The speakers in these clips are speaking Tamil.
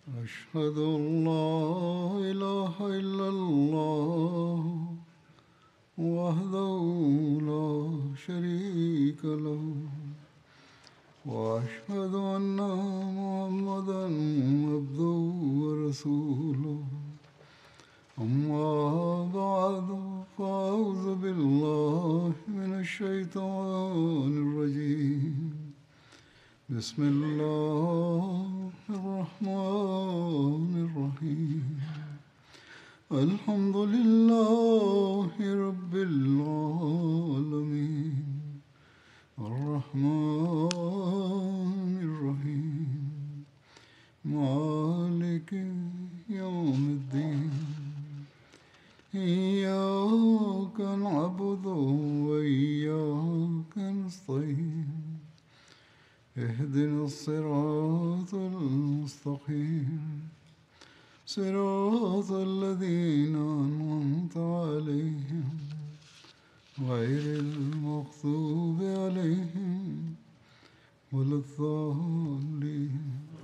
أشهد أن لا إله إلا الله وحده لا شريك له وأشهد أن محمدا عبده ورسوله أما بعد فأعوذ بالله من الشيطان الرجيم بسم الله الرحمن الرحيم الحمد لله رب العالمين الرحمن الرحيم مالك يوم الدين إياك نعبد وإياك نستعين اهدنا الصراط المستقيم صراط الذين أنعمت عليهم غير المغضوب عليهم ولا الضالين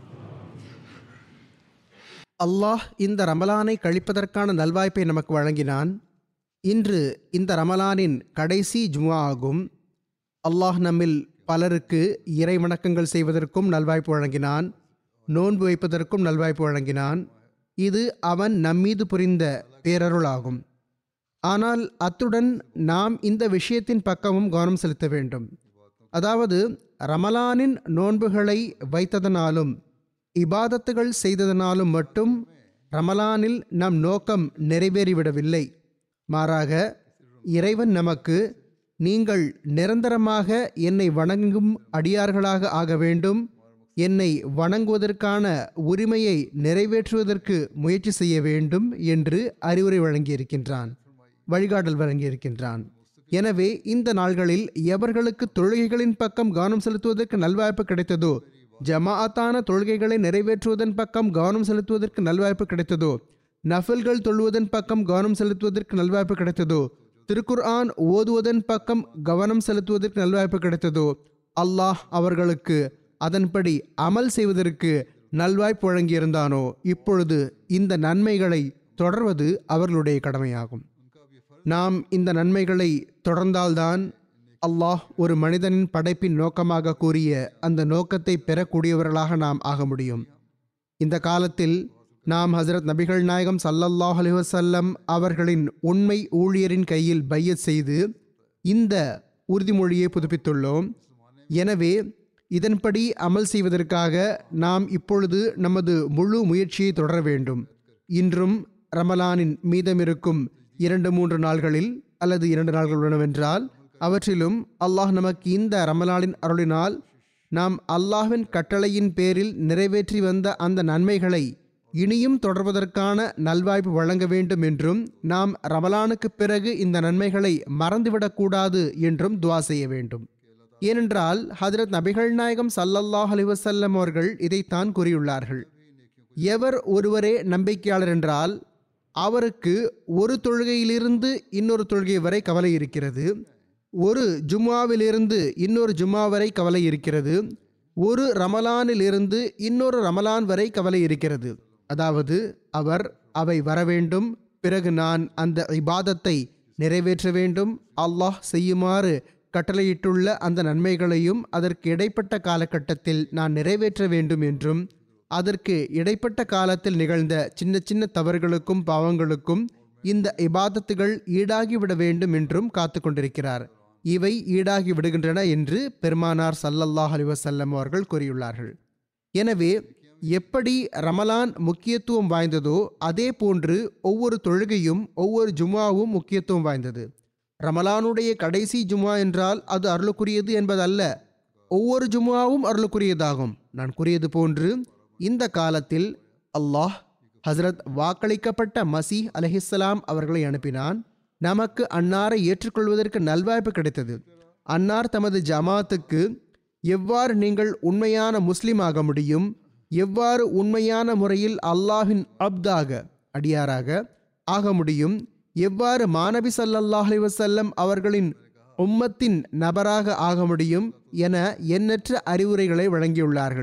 அல்லாஹ் இந்த ரமலானை கழிப்பதற்கான நல்வாய்ப்பை நமக்கு வழங்கினான் இன்று இந்த ரமலானின் கடைசி ஜுமா ஆகும் அல்லாஹ் நம்மில் பலருக்கு இறை வணக்கங்கள் செய்வதற்கும் நல்வாய்ப்பு வழங்கினான் நோன்பு வைப்பதற்கும் நல்வாய்ப்பு வழங்கினான் இது அவன் நம்மீது புரிந்த பேரருளாகும் ஆனால் அத்துடன் நாம் இந்த விஷயத்தின் பக்கமும் கவனம் செலுத்த வேண்டும் அதாவது ரமலானின் நோன்புகளை வைத்ததனாலும் இபாதத்துகள் செய்ததனாலும் மட்டும் ரமலானில் நம் நோக்கம் நிறைவேறிவிடவில்லை மாறாக இறைவன் நமக்கு நீங்கள் நிரந்தரமாக என்னை வணங்கும் அடியார்களாக ஆக வேண்டும் என்னை வணங்குவதற்கான உரிமையை நிறைவேற்றுவதற்கு முயற்சி செய்ய வேண்டும் என்று அறிவுரை வழங்கியிருக்கின்றான் வழிகாட்டல் வழங்கியிருக்கின்றான் எனவே இந்த நாள்களில் எவர்களுக்கு தொழுகைகளின் பக்கம் கவனம் செலுத்துவதற்கு நல்வாய்ப்பு கிடைத்ததோ ஜமாஅத்தான தொழுகைகளை நிறைவேற்றுவதன் பக்கம் கவனம் செலுத்துவதற்கு நல்வாய்ப்பு கிடைத்ததோ நஃபில்கள் தொழுவதன் பக்கம் கவனம் செலுத்துவதற்கு நல்வாய்ப்பு கிடைத்ததோ திருக்குர்ஆன் ஓதுவதன் பக்கம் கவனம் செலுத்துவதற்கு நல்வாய்ப்பு கிடைத்ததோ அல்லாஹ் அவர்களுக்கு அதன்படி அமல் செய்வதற்கு நல்வாய்ப்பு வழங்கியிருந்தானோ இப்பொழுது இந்த நன்மைகளை தொடர்வது அவர்களுடைய கடமையாகும் நாம் இந்த நன்மைகளை தொடர்ந்தால்தான் அல்லாஹ் ஒரு மனிதனின் படைப்பின் நோக்கமாக கூறிய அந்த நோக்கத்தை பெறக்கூடியவர்களாக நாம் ஆக முடியும் இந்த காலத்தில் நாம் ஹசரத் நபிகள் நாயகம் சல்லல்லாஹ் அலைஹி வஸல்லம் அவர்களின் உண்மை ஊழியரின் கையில் பையத் செய்து இந்த உறுதிமொழியை புதுப்பித்துள்ளோம் எனவே இதன்படி அமல் செய்வதற்காக நாம் இப்பொழுது நமது முழு முயற்சியை தொடர வேண்டும் இன்றும் ரமலானின் மீதமிருக்கும் இரண்டு மூன்று நாள்களில் அல்லது இரண்டு நாள்கள் உள்ளனவென்றால் அவற்றிலும் அல்லாஹ் நமக்கு இந்த ரமலானின் அருளினால் நாம் அல்லாஹ்வின் கட்டளையின் பேரில் நிறைவேற்றி வந்த அந்த நன்மைகளை இனியும் தொடர்வதற்கான நல்வாய்ப்பு வழங்க வேண்டும் என்றும் நாம் ரமலானுக்கு பிறகு இந்த நன்மைகளை மறந்துவிடக்கூடாது என்றும் துவா செய்ய வேண்டும் ஏனென்றால் ஹதரத் நபிகள் நாயகம் சல்லல்லாஹ் அலி வசல்லம் அவர்கள் இதைத்தான் கூறியுள்ளார்கள் எவர் ஒருவரே நம்பிக்கையாளர் என்றால் அவருக்கு ஒரு தொழுகையிலிருந்து இன்னொரு தொழுகை வரை கவலை இருக்கிறது ஒரு ஜும்மாவிலிருந்து இன்னொரு ஜும்மா வரை கவலை இருக்கிறது ஒரு ரமலானிலிருந்து இன்னொரு ரமலான் வரை கவலை இருக்கிறது அதாவது அவர் அவை வர வேண்டும் பிறகு நான் அந்த இபாதத்தை நிறைவேற்ற வேண்டும் அல்லாஹ் செய்யுமாறு கட்டளையிட்டுள்ள அந்த நன்மைகளையும் அதற்கு இடைப்பட்ட காலகட்டத்தில் நான் நிறைவேற்ற வேண்டும் என்றும் அதற்கு இடைப்பட்ட காலத்தில் நிகழ்ந்த சின்ன சின்ன தவறுகளுக்கும் பாவங்களுக்கும் இந்த இபாதத்துகள் ஈடாகிவிட வேண்டும் என்றும் காத்து கொண்டிருக்கிறார் இவை ஈடாகி விடுகின்றன என்று பெருமானார் சல்லல்லாஹ் அலி வசல்லம் அவர்கள் கூறியுள்ளார்கள் எனவே எப்படி ரமலான் முக்கியத்துவம் வாய்ந்ததோ அதே போன்று ஒவ்வொரு தொழுகையும் ஒவ்வொரு ஜுமாவும் முக்கியத்துவம் வாய்ந்தது ரமலானுடைய கடைசி ஜுமா என்றால் அது அருளுக்குரியது என்பதல்ல ஒவ்வொரு ஜுமாவும் அருளுக்குரியதாகும் நான் கூறியது போன்று இந்த காலத்தில் அல்லாஹ் ஹசரத் வாக்களிக்கப்பட்ட மசீஹ் அலஹிஸ்லாம் அவர்களை அனுப்பினான் நமக்கு அன்னாரை ஏற்றுக்கொள்வதற்கு நல்வாய்ப்பு கிடைத்தது அன்னார் தமது ஜமாத்துக்கு எவ்வாறு நீங்கள் உண்மையான முஸ்லிம் ஆக முடியும் எவ்வாறு உண்மையான முறையில் அல்லாஹின் அப்தாக அடியாராக ஆக முடியும் எவ்வாறு மாணவி ஸல்லல்லாஹு அலைஹி வஸல்லம் அவர்களின் உம்மத்தின் நபராக ஆக முடியும் என எண்ணற்ற அறிவுரைகளை வழங்கியுள்ளார்கள்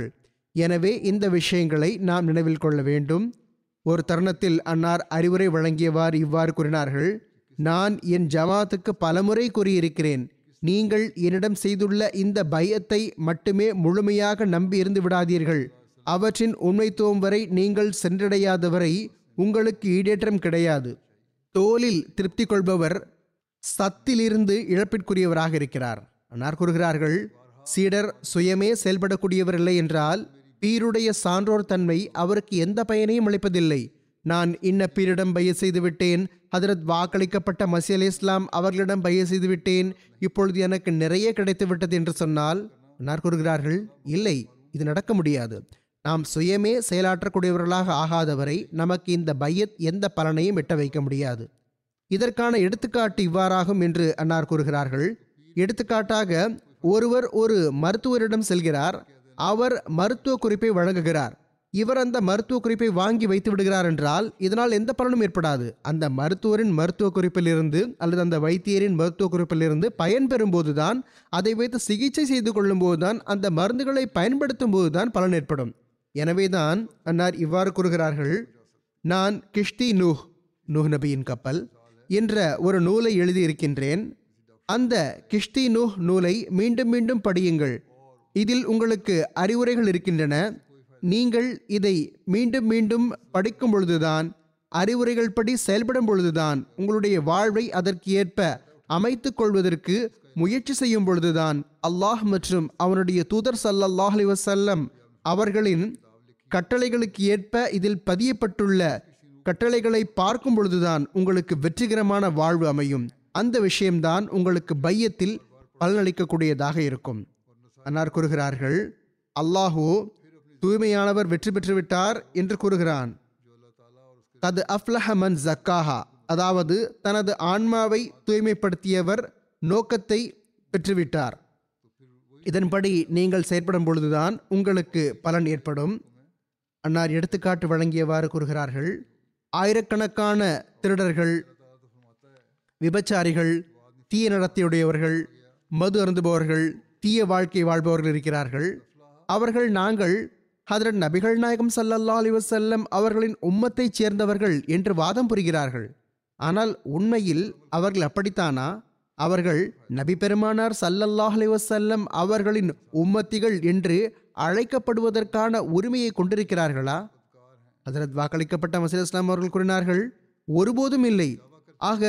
எனவே இந்த விஷயங்களை நாம் நினைவில் கொள்ள வேண்டும் ஒரு தருணத்தில் அன்னார் அறிவுரை வழங்கியவாறு இவ்வாறு கூறினார்கள் நான் என் ஜமாத்துக்கு பலமுறை கூறியிருக்கிறேன் நீங்கள் என்னிடம் செய்துள்ள இந்த பயத்தை மட்டுமே முழுமையாக நம்பி இருந்து விடாதீர்கள் அவற்றின் உண்மைத்துவம் வரை நீங்கள் சென்றடையாதவரை உங்களுக்கு ஈடேற்றம் கிடையாது தோலில் திருப்தி கொள்பவர் சத்திலிருந்து இழப்பிற்குரியவராக இருக்கிறார் அன்னார் கூறுகிறார்கள் சீடர் சுயமே செயல்படக்கூடியவர் இல்லை என்றால் பீருடைய சான்றோர் தன்மை அவருக்கு எந்த பயனையும் அளிப்பதில்லை நான் இன்ன பீரிடம் பைய செய்து விட்டேன் ஹதரத் வாக்களிக்கப்பட்ட மசி அலி இஸ்லாம் அவர்களிடம் பைய செய்து விட்டேன் இப்பொழுது எனக்கு நிறைய கிடைத்து விட்டது என்று சொன்னால் அன்னார் கூறுகிறார்கள் இல்லை இது நடக்க முடியாது நாம் சுயமே செயலாற்றக்கூடியவர்களாக ஆகாதவரை நமக்கு இந்த பையத் எந்த பலனையும் எட்ட வைக்க முடியாது இதற்கான எடுத்துக்காட்டு இவ்வாறாகும் என்று அன்னார் கூறுகிறார்கள் எடுத்துக்காட்டாக ஒருவர் ஒரு மருத்துவரிடம் செல்கிறார் அவர் மருத்துவ குறிப்பை வழங்குகிறார் இவர் அந்த மருத்துவ குறிப்பை வாங்கி வைத்து விடுகிறார் என்றால் இதனால் எந்த பலனும் ஏற்படாது அந்த மருத்துவரின் மருத்துவ குறிப்பிலிருந்து அல்லது அந்த வைத்தியரின் மருத்துவ குறிப்பிலிருந்து பயன்பெறும் போதுதான் அதை வைத்து சிகிச்சை செய்து கொள்ளும் போதுதான் அந்த மருந்துகளை பயன்படுத்தும் போதுதான் பலன் ஏற்படும் எனவேதான் அன்னார் இவ்வாறு கூறுகிறார்கள் நான் கிஷ்தி நூஹ் நூஹ் நபியின் கப்பல் என்ற ஒரு நூலை எழுதியிருக்கின்றேன் அந்த கிஷ்தி நூஹ் நூலை மீண்டும் மீண்டும் படியுங்கள் இதில் உங்களுக்கு அறிவுரைகள் இருக்கின்றன நீங்கள் இதை மீண்டும் மீண்டும் படிக்கும் பொழுதுதான் அறிவுரைகள் படி செயல்படும் பொழுதுதான் உங்களுடைய வாழ்வை அதற்கு ஏற்ப அமைத்துக் கொள்வதற்கு முயற்சி செய்யும் பொழுதுதான் அல்லாஹ் மற்றும் அவனுடைய தூதர் சல்லல்லாஹ் அலைஹி வஸல்லம் அவர்களின் கட்டளைகளுக்கு ஏற்ப இதில் பதியப்பட்டுள்ள கட்டளைகளை பார்க்கும் பொழுதுதான் உங்களுக்கு வெற்றிகரமான வாழ்வு அமையும் அந்த விஷயம்தான் உங்களுக்கு பையத்தில் பலனளிக்கக்கூடியதாக இருக்கும் அன்னார் கூறுகிறார்கள் அல்லாஹோ தூய்மையானவர் வெற்றி பெற்று விட்டார் என்று கூறுகிறான் தது அஃப்லஹ மன் ஜக்காஹா அதாவது தனது ஆன்மாவை தூய்மைப்படுத்தியவர் நோக்கத்தை பெற்றுவிட்டார் இதன்படி நீங்கள் செயற்படும் பொழுதுதான் உங்களுக்கு பலன் ஏற்படும் அன்னார் எடுத்துக்காட்டு வழங்கியவாறு கூறுகிறார்கள் ஆயிரக்கணக்கான திருடர்கள் விபச்சாரிகள் தீய நடத்தையுடையவர்கள் மது அருந்துபவர்கள் தீய வாழ்க்கை வாழ்பவர்கள் இருக்கிறார்கள் அவர்கள் நாங்கள் ஹதரத் நபிகள் நாயகம் சல்லல்லா அலி வசல்லம் அவர்களின் உம்மத்தைச் சேர்ந்தவர்கள் என்று வாதம் புரிகிறார்கள் ஆனால் உண்மையில் அவர்கள் அப்படித்தானா அவர்கள் நபி பெருமானார் சல்லல்லாஹ் அலி வசல்லம் அவர்களின் உம்மத்திகள் என்று அழைக்கப்படுவதற்கான உரிமையை கொண்டிருக்கிறார்களா ஹதரத் வாக்களிக்கப்பட்ட மசீத் இஸ்லாம் அவர்கள் கூறினார்கள் ஒருபோதும் இல்லை ஆக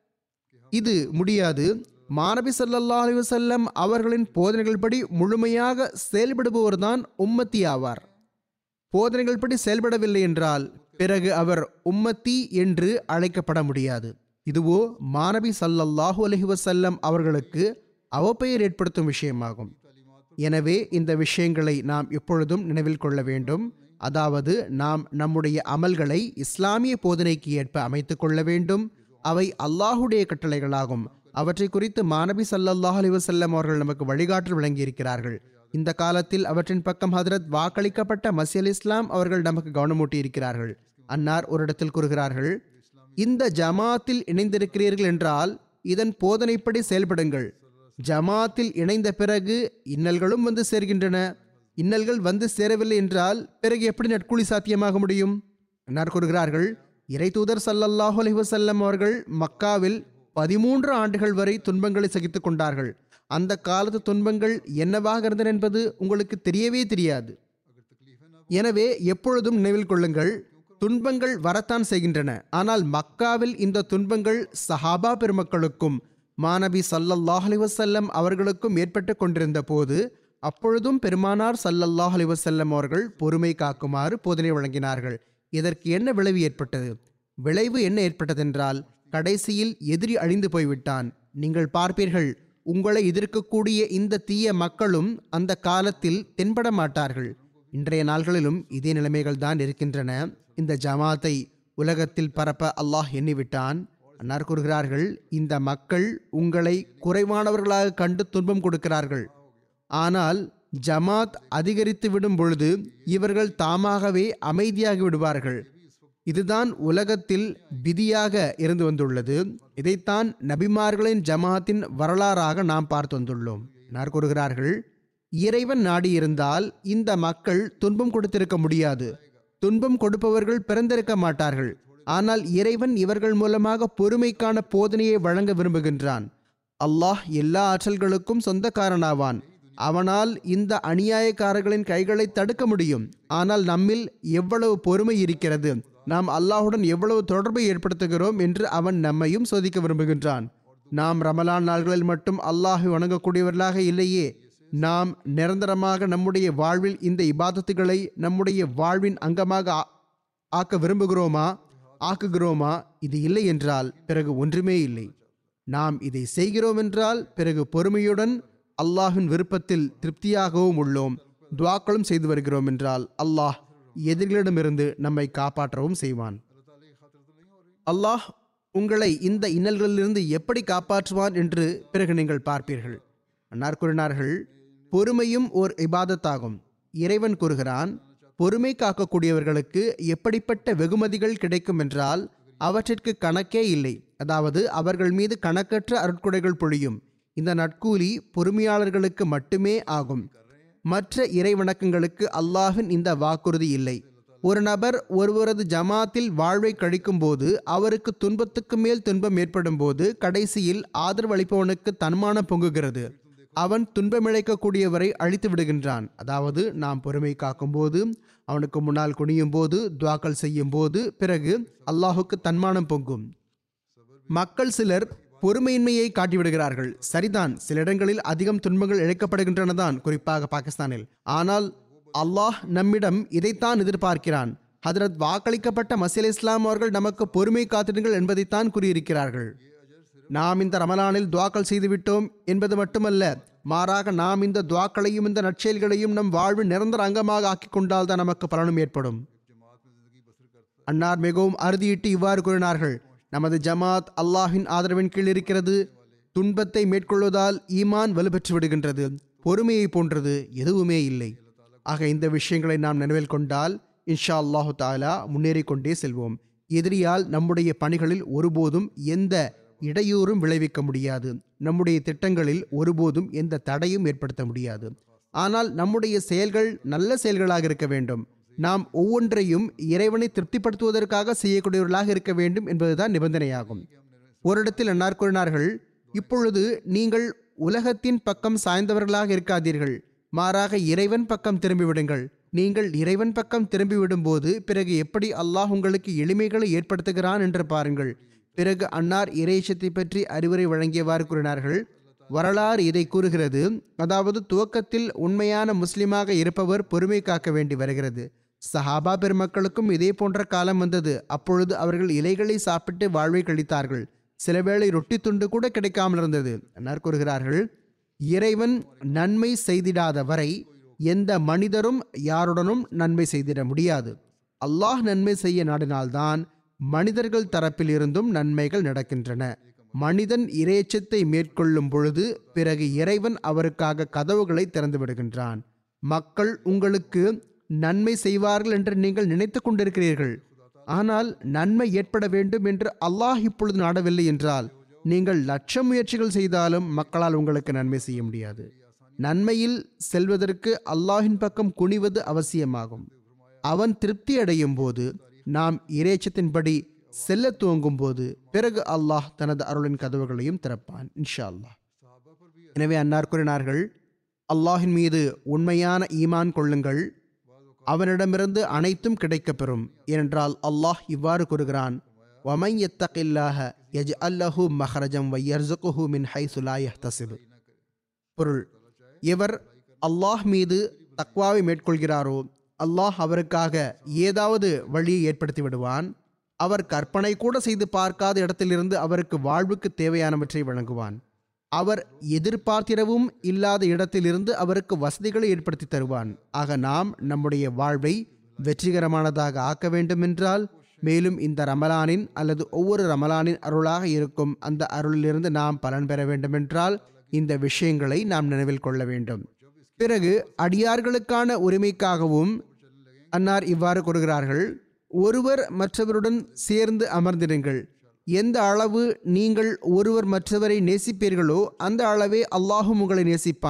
இது முடியாது மாணவி சல்லல்லாஹ் அலி வசல்லம் அவர்களின் போதனைகள் படி முழுமையாக செயல்படுபவர்தான் உம்மத்தி ஆவார் போதனைகள் படி செயல்படவில்லை என்றால் பிறகு அவர் உம்மத்தி என்று அழைக்கப்பட முடியாது இதுவோ மாணவி சல்லல்லாஹு அலஹி வசல்லம் அவர்களுக்கு அவப்பெயர் ஏற்படுத்தும் விஷயமாகும் எனவே இந்த விஷயங்களை நாம் எப்பொழுதும் நினைவில் கொள்ள வேண்டும் அதாவது நாம் நம்முடைய அமல்களை இஸ்லாமிய போதனைக்கு ஏற்ப அமைத்துக் கொள்ள வேண்டும் அவை அல்லாஹுடைய கட்டளைகளாகும் அவற்றை குறித்து மாணவி சல்லல்லாஹ் அலி வசல்லம் அவர்கள் நமக்கு வழிகாட்டு வழங்கியிருக்கிறார்கள் இந்த காலத்தில் அவற்றின் பக்கம் ஹதரத் வாக்களிக்கப்பட்ட மசி அலி இஸ்லாம் அவர்கள் நமக்கு கவனமூட்டி இருக்கிறார்கள் அன்னார் ஒரு இடத்தில் கூறுகிறார்கள் இந்த ஜமாத்தில் இணைந்திருக்கிறீர்கள் என்றால் இதன் போதனைப்படி செயல்படுங்கள் ஜமாத்தில் இணைந்த பிறகு இன்னல்களும் வந்து சேர்கின்றன இன்னல்கள் வந்து சேரவில்லை என்றால் பிறகு எப்படி நட்கூலி சாத்தியமாக முடியும் அன்னார் கூறுகிறார்கள் இறை தூதர் சல்லல்லாஹு அலைஹி வஸல்லம் அவர்கள் மக்காவில் பதிமூன்று ஆண்டுகள் வரை துன்பங்களை சகித்துக் கொண்டார்கள் அந்த காலத்து துன்பங்கள் என்னவாக இருந்தன என்பது உங்களுக்கு தெரியவே தெரியாது எனவே எப்பொழுதும் நினைவில் கொள்ளுங்கள் துன்பங்கள் வரத்தான் செய்கின்றன ஆனால் மக்காவில் இந்த துன்பங்கள் சஹாபா பெருமக்களுக்கும் மாநபி சல்லல்லாஹ் அலி வசல்லம் அவர்களுக்கும் ஏற்பட்டு கொண்டிருந்த போது அப்பொழுதும் பெருமானார் சல்லல்லாஹ் அலி வசல்லம் அவர்கள் பொறுமை காக்குமாறு போதனை வழங்கினார்கள் இதற்கு என்ன விளைவு ஏற்பட்டது விளைவு என்ன ஏற்பட்டதென்றால் கடைசியில் எதிரி அழிந்து போய்விட்டான் நீங்கள் பார்ப்பீர்கள் உங்களை எதிர்க்கக்கூடிய இந்த தீய மக்களும் அந்த காலத்தில் தென்பட மாட்டார்கள் இன்றைய நாள்களிலும் இதே நிலைமைகள் தான் இருக்கின்றன இந்த ஜமாத்தை உலகத்தில் பரப்ப அல்லாஹ் எண்ணிவிட்டான் அன்னார் கூறுகிறார்கள் இந்த மக்கள் உங்களை குறைவானவர்களாக கண்டு துன்பம் கொடுக்கிறார்கள் ஆனால் ஜமாத் அதிகரித்து விடும் பொழுது இவர்கள் தாமாகவே அமைதியாகி விடுவார்கள் இதுதான் உலகத்தில் விதியாக இருந்து வந்துள்ளது இதைத்தான் நபிமார்களின் ஜமாத்தின் வரலாறாக நாம் பார்த்து வந்துள்ளோம் நார் கூறுகிறார்கள் இறைவன் நாடியிருந்தால் இந்த மக்கள் துன்பம் கொடுத்திருக்க முடியாது துன்பம் கொடுப்பவர்கள் பிறந்திருக்க மாட்டார்கள் ஆனால் இறைவன் இவர்கள் மூலமாக பொறுமைக்கான போதனையை வழங்க விரும்புகின்றான் அல்லாஹ் எல்லா ஆற்றல்களுக்கும் சொந்தக்காரனாவான் அவனால் இந்த அநியாயக்காரர்களின் கைகளை தடுக்க முடியும் ஆனால் நம்மில் எவ்வளவு பொறுமை இருக்கிறது நாம் அல்லாஹுடன் எவ்வளவு தொடர்பை ஏற்படுத்துகிறோம் என்று அவன் நம்மையும் சோதிக்க விரும்புகின்றான் நாம் ரமலான் நாள்களில் மட்டும் அல்லாஹை வணங்கக்கூடியவர்களாக இல்லையே நாம் நிரந்தரமாக நம்முடைய வாழ்வில் இந்த இபாதத்துகளை நம்முடைய வாழ்வின் அங்கமாக ஆ- ஆக்க விரும்புகிறோமா ஆக்குகிறோமா இது இல்லை என்றால் பிறகு ஒன்றுமே இல்லை நாம் இதை செய்கிறோம் என்றால் பிறகு பொறுமையுடன் அல்லாஹ்வின் விருப்பத்தில் திருப்தியாகவும் உள்ளோம் துவாக்களும் செய்து வருகிறோம் என்றால் அல்லாஹ் எதிரிகளிடமிருந்து நம்மை காப்பாற்றவும் செய்வான் அல்லாஹ் உங்களை இந்த இன்னல்களிலிருந்து எப்படி காப்பாற்றுவான் என்று பிறகு நீங்கள் பார்ப்பீர்கள் அன்னார் கூறினார்கள் பொறுமையும் ஓர் இபாதத்தாகும் இறைவன் கூறுகிறான் பொறுமை காக்கக்கூடியவர்களுக்கு எப்படிப்பட்ட வெகுமதிகள் கிடைக்கும் என்றால் அவற்றிற்கு கணக்கே இல்லை அதாவது அவர்கள் மீது கணக்கற்ற அருட்கொடைகள் பொழியும் இந்த நட்கூலி பொறுமையாளர்களுக்கு மட்டுமே ஆகும் மற்ற இறை வணக்கங்களுக்கு அல்லாஹின் இந்த வாக்குறுதி இல்லை ஒரு நபர் ஒருவரது ஜமாத்தில் வாழ்வை கழிக்கும் போது அவருக்கு துன்பத்துக்கு மேல் துன்பம் ஏற்படும் போது கடைசியில் ஆதரவளிப்பவனுக்கு தன்மானம் பொங்குகிறது அவன் துன்பமிழைக்கக்கூடியவரை அழித்து விடுகின்றான் அதாவது நாம் பொறுமை காக்கும் போது அவனுக்கு முன்னால் குனியும் போது துவாக்கள் செய்யும் போது பிறகு அல்லாஹுக்கு தன்மானம் பொங்கும் மக்கள் சிலர் பொறுமையின்மையை காட்டிவிடுகிறார்கள் சரிதான் சில இடங்களில் அதிகம் துன்பங்கள் இழைக்கப்படுகின்றன தான் குறிப்பாக பாகிஸ்தானில் ஆனால் அல்லாஹ் நம்மிடம் இதைத்தான் எதிர்பார்க்கிறான் ஹதரத் வாக்களிக்கப்பட்ட மசீல் இஸ்லாம் அவர்கள் நமக்கு பொறுமை காத்திடுங்கள் என்பதைத்தான் கூறியிருக்கிறார்கள் நாம் இந்த ரமலானில் துவாக்கள் செய்துவிட்டோம் என்பது மட்டுமல்ல மாறாக நாம் இந்த துவாக்களையும் இந்த நற்செயல்களையும் நம் வாழ்வின் நிரந்தர அங்கமாக ஆக்கிக் கொண்டால் தான் நமக்கு பலனும் ஏற்படும் அன்னார் மிகவும் அறுதியிட்டு இவ்வாறு கூறினார்கள் நமது ஜமாத் அல்லாஹின் ஆதரவின் கீழ் இருக்கிறது துன்பத்தை மேற்கொள்வதால் ஈமான் வலுப்பெற்று விடுகின்றது பொறுமையை போன்றது எதுவுமே இல்லை ஆக இந்த விஷயங்களை நாம் நினைவில் கொண்டால் இன்ஷா அல்லாஹு தாலா முன்னேறி கொண்டே செல்வோம் எதிரியால் நம்முடைய பணிகளில் ஒருபோதும் எந்த இடையூறும் விளைவிக்க முடியாது நம்முடைய திட்டங்களில் ஒருபோதும் எந்த தடையும் ஏற்படுத்த முடியாது ஆனால் நம்முடைய செயல்கள் நல்ல செயல்களாக இருக்க வேண்டும் நாம் ஒவ்வொன்றையும் இறைவனை திருப்திப்படுத்துவதற்காக செய்யக்கூடியவர்களாக இருக்க வேண்டும் என்பதுதான் நிபந்தனையாகும் ஒரு இடத்தில் அன்னார் கூறினார்கள் இப்பொழுது நீங்கள் உலகத்தின் பக்கம் சாய்ந்தவர்களாக இருக்காதீர்கள் மாறாக இறைவன் பக்கம் திரும்பிவிடுங்கள் நீங்கள் இறைவன் பக்கம் திரும்பிவிடும்போது பிறகு எப்படி அல்லாஹ் உங்களுக்கு எளிமைகளை ஏற்படுத்துகிறான் என்று பாருங்கள் பிறகு அன்னார் இறைச்சத்தை பற்றி அறிவுரை வழங்கியவாறு கூறினார்கள் வரலாறு இதை கூறுகிறது அதாவது துவக்கத்தில் உண்மையான முஸ்லிமாக இருப்பவர் பொறுமை காக்க வேண்டி வருகிறது சஹாபா பெருமக்களுக்கும் இதே போன்ற காலம் வந்தது அப்பொழுது அவர்கள் இலைகளை சாப்பிட்டு வாழ்வை கழித்தார்கள் சில வேளை ரொட்டி துண்டு கூட கிடைக்காமல் இருந்தது அன்னார் கூறுகிறார்கள் இறைவன் நன்மை செய்திடாத வரை எந்த மனிதரும் யாருடனும் நன்மை செய்திட முடியாது அல்லாஹ் நன்மை செய்ய நாடினால்தான் மனிதர்கள் தரப்பில் இருந்தும் நன்மைகள் நடக்கின்றன மனிதன் இறைச்சத்தை மேற்கொள்ளும் பொழுது பிறகு இறைவன் அவருக்காக கதவுகளை திறந்து விடுகின்றான் மக்கள் உங்களுக்கு நன்மை செய்வார்கள் என்று நீங்கள் நினைத்து கொண்டிருக்கிறீர்கள் ஆனால் நன்மை ஏற்பட வேண்டும் என்று அல்லாஹ் இப்பொழுது நாடவில்லை என்றால் நீங்கள் லட்ச முயற்சிகள் செய்தாலும் மக்களால் உங்களுக்கு நன்மை செய்ய முடியாது நன்மையில் செல்வதற்கு அல்லாஹின் பக்கம் குனிவது அவசியமாகும் அவன் திருப்தி அடையும் போது நாம் இறைச்சத்தின்படி செல்ல துவங்கும் போது பிறகு அல்லாஹ் தனது அருளின் கதவுகளையும் திறப்பான் இன்ஷா அல்லாஹ் எனவே அன்னார் கூறினார்கள் அல்லாஹின் மீது உண்மையான ஈமான் கொள்ளுங்கள் அவனிடமிருந்து அனைத்தும் கிடைக்கப்பெறும் ஏனென்றால் அல்லாஹ் இவ்வாறு கூறுகிறான் வமை எத்தகில்லாஹ யஜ் அல்லஹு மஹரஜம் வையர்சுகுஹு மின் ஹை சுலாயஹ் தசிபு பொருள் இவர் அல்லாஹ் மீது தக்வாவை மேற்கொள்கிறாரோ அல்லாஹ் அவருக்காக ஏதாவது வழியை ஏற்படுத்தி விடுவான் அவர் கற்பனை கூட செய்து பார்க்காத இடத்திலிருந்து அவருக்கு வாழ்வுக்கு தேவையானவற்றை வழங்குவான் அவர் எதிர்பார்த்திடவும் இல்லாத இடத்திலிருந்து அவருக்கு வசதிகளை ஏற்படுத்தி தருவான் ஆக நாம் நம்முடைய வாழ்வை வெற்றிகரமானதாக ஆக்க வேண்டுமென்றால் மேலும் இந்த ரமலானின் அல்லது ஒவ்வொரு ரமலானின் அருளாக இருக்கும் அந்த அருளிலிருந்து நாம் பலன் பெற வேண்டுமென்றால் இந்த விஷயங்களை நாம் நினைவில் கொள்ள வேண்டும் பிறகு அடியார்களுக்கான உரிமைக்காகவும் அன்னார் இவ்வாறு கூறுகிறார்கள் ஒருவர் மற்றவருடன் சேர்ந்து அமர்ந்திருங்கள் எந்த அளவு நீங்கள் ஒருவர் மற்றவரை நேசிப்பீர்களோ அந்த அளவே அல்லாஹும் உங்களை நேசிப்பான்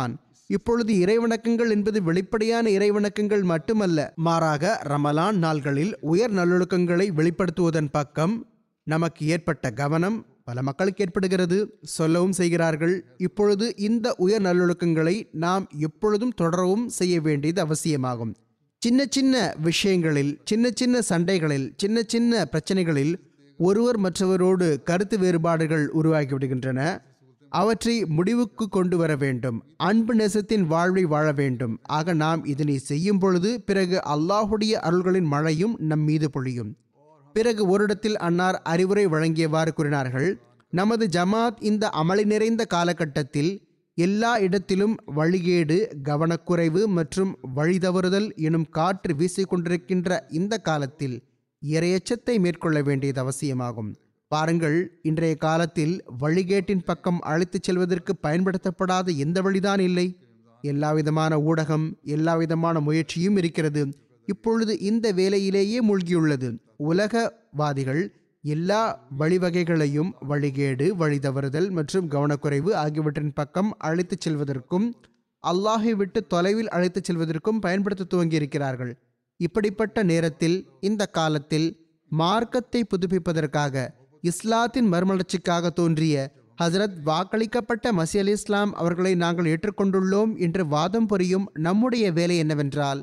இப்பொழுது இறைவணக்கங்கள் என்பது வெளிப்படையான இறைவணக்கங்கள் மட்டுமல்ல மாறாக ரமலான் நாள்களில் உயர் நல்லொழுக்கங்களை வெளிப்படுத்துவதன் பக்கம் நமக்கு ஏற்பட்ட கவனம் பல மக்களுக்கு ஏற்படுகிறது சொல்லவும் செய்கிறார்கள் இப்பொழுது இந்த உயர் நல்லொழுக்கங்களை நாம் எப்பொழுதும் தொடரவும் செய்ய வேண்டியது அவசியமாகும் சின்ன சின்ன விஷயங்களில் சின்ன சின்ன சண்டைகளில் சின்ன சின்ன பிரச்சனைகளில் ஒருவர் மற்றவரோடு கருத்து வேறுபாடுகள் உருவாகிவிடுகின்றன அவற்றை முடிவுக்கு கொண்டு வர வேண்டும் அன்பு நேசத்தின் வாழ்வை வாழ வேண்டும் ஆக நாம் இதனை செய்யும் பொழுது பிறகு அல்லாஹுடைய அருள்களின் மழையும் நம் மீது பொழியும் பிறகு ஓரிடத்தில் அன்னார் அறிவுரை வழங்கியவாறு கூறினார்கள் நமது ஜமாத் இந்த அமளி நிறைந்த காலகட்டத்தில் எல்லா இடத்திலும் வழிகேடு கவனக்குறைவு மற்றும் வழிதவறுதல் எனும் காற்று வீசிக்கொண்டிருக்கின்ற இந்த காலத்தில் இரையச்சத்தை மேற்கொள்ள வேண்டியது அவசியமாகும் பாருங்கள் இன்றைய காலத்தில் வழிகேட்டின் பக்கம் அழைத்துச் செல்வதற்கு பயன்படுத்தப்படாத எந்த வழிதான் இல்லை எல்லா விதமான ஊடகம் எல்லா விதமான முயற்சியும் இருக்கிறது இப்பொழுது இந்த வேலையிலேயே மூழ்கியுள்ளது உலகவாதிகள் எல்லா வழிவகைகளையும் வழிகேடு வழிதவறுதல் மற்றும் கவனக்குறைவு ஆகியவற்றின் பக்கம் அழைத்துச் செல்வதற்கும் அல்லாஹை விட்டு தொலைவில் அழைத்துச் செல்வதற்கும் பயன்படுத்த துவங்கியிருக்கிறார்கள் இப்படிப்பட்ட நேரத்தில் இந்த காலத்தில் மார்க்கத்தை புதுப்பிப்பதற்காக இஸ்லாத்தின் மறுமலர்ச்சிக்காக தோன்றிய ஹசரத் வாக்களிக்கப்பட்ட மசி அலி இஸ்லாம் அவர்களை நாங்கள் ஏற்றுக்கொண்டுள்ளோம் என்று வாதம் புரியும் நம்முடைய வேலை என்னவென்றால்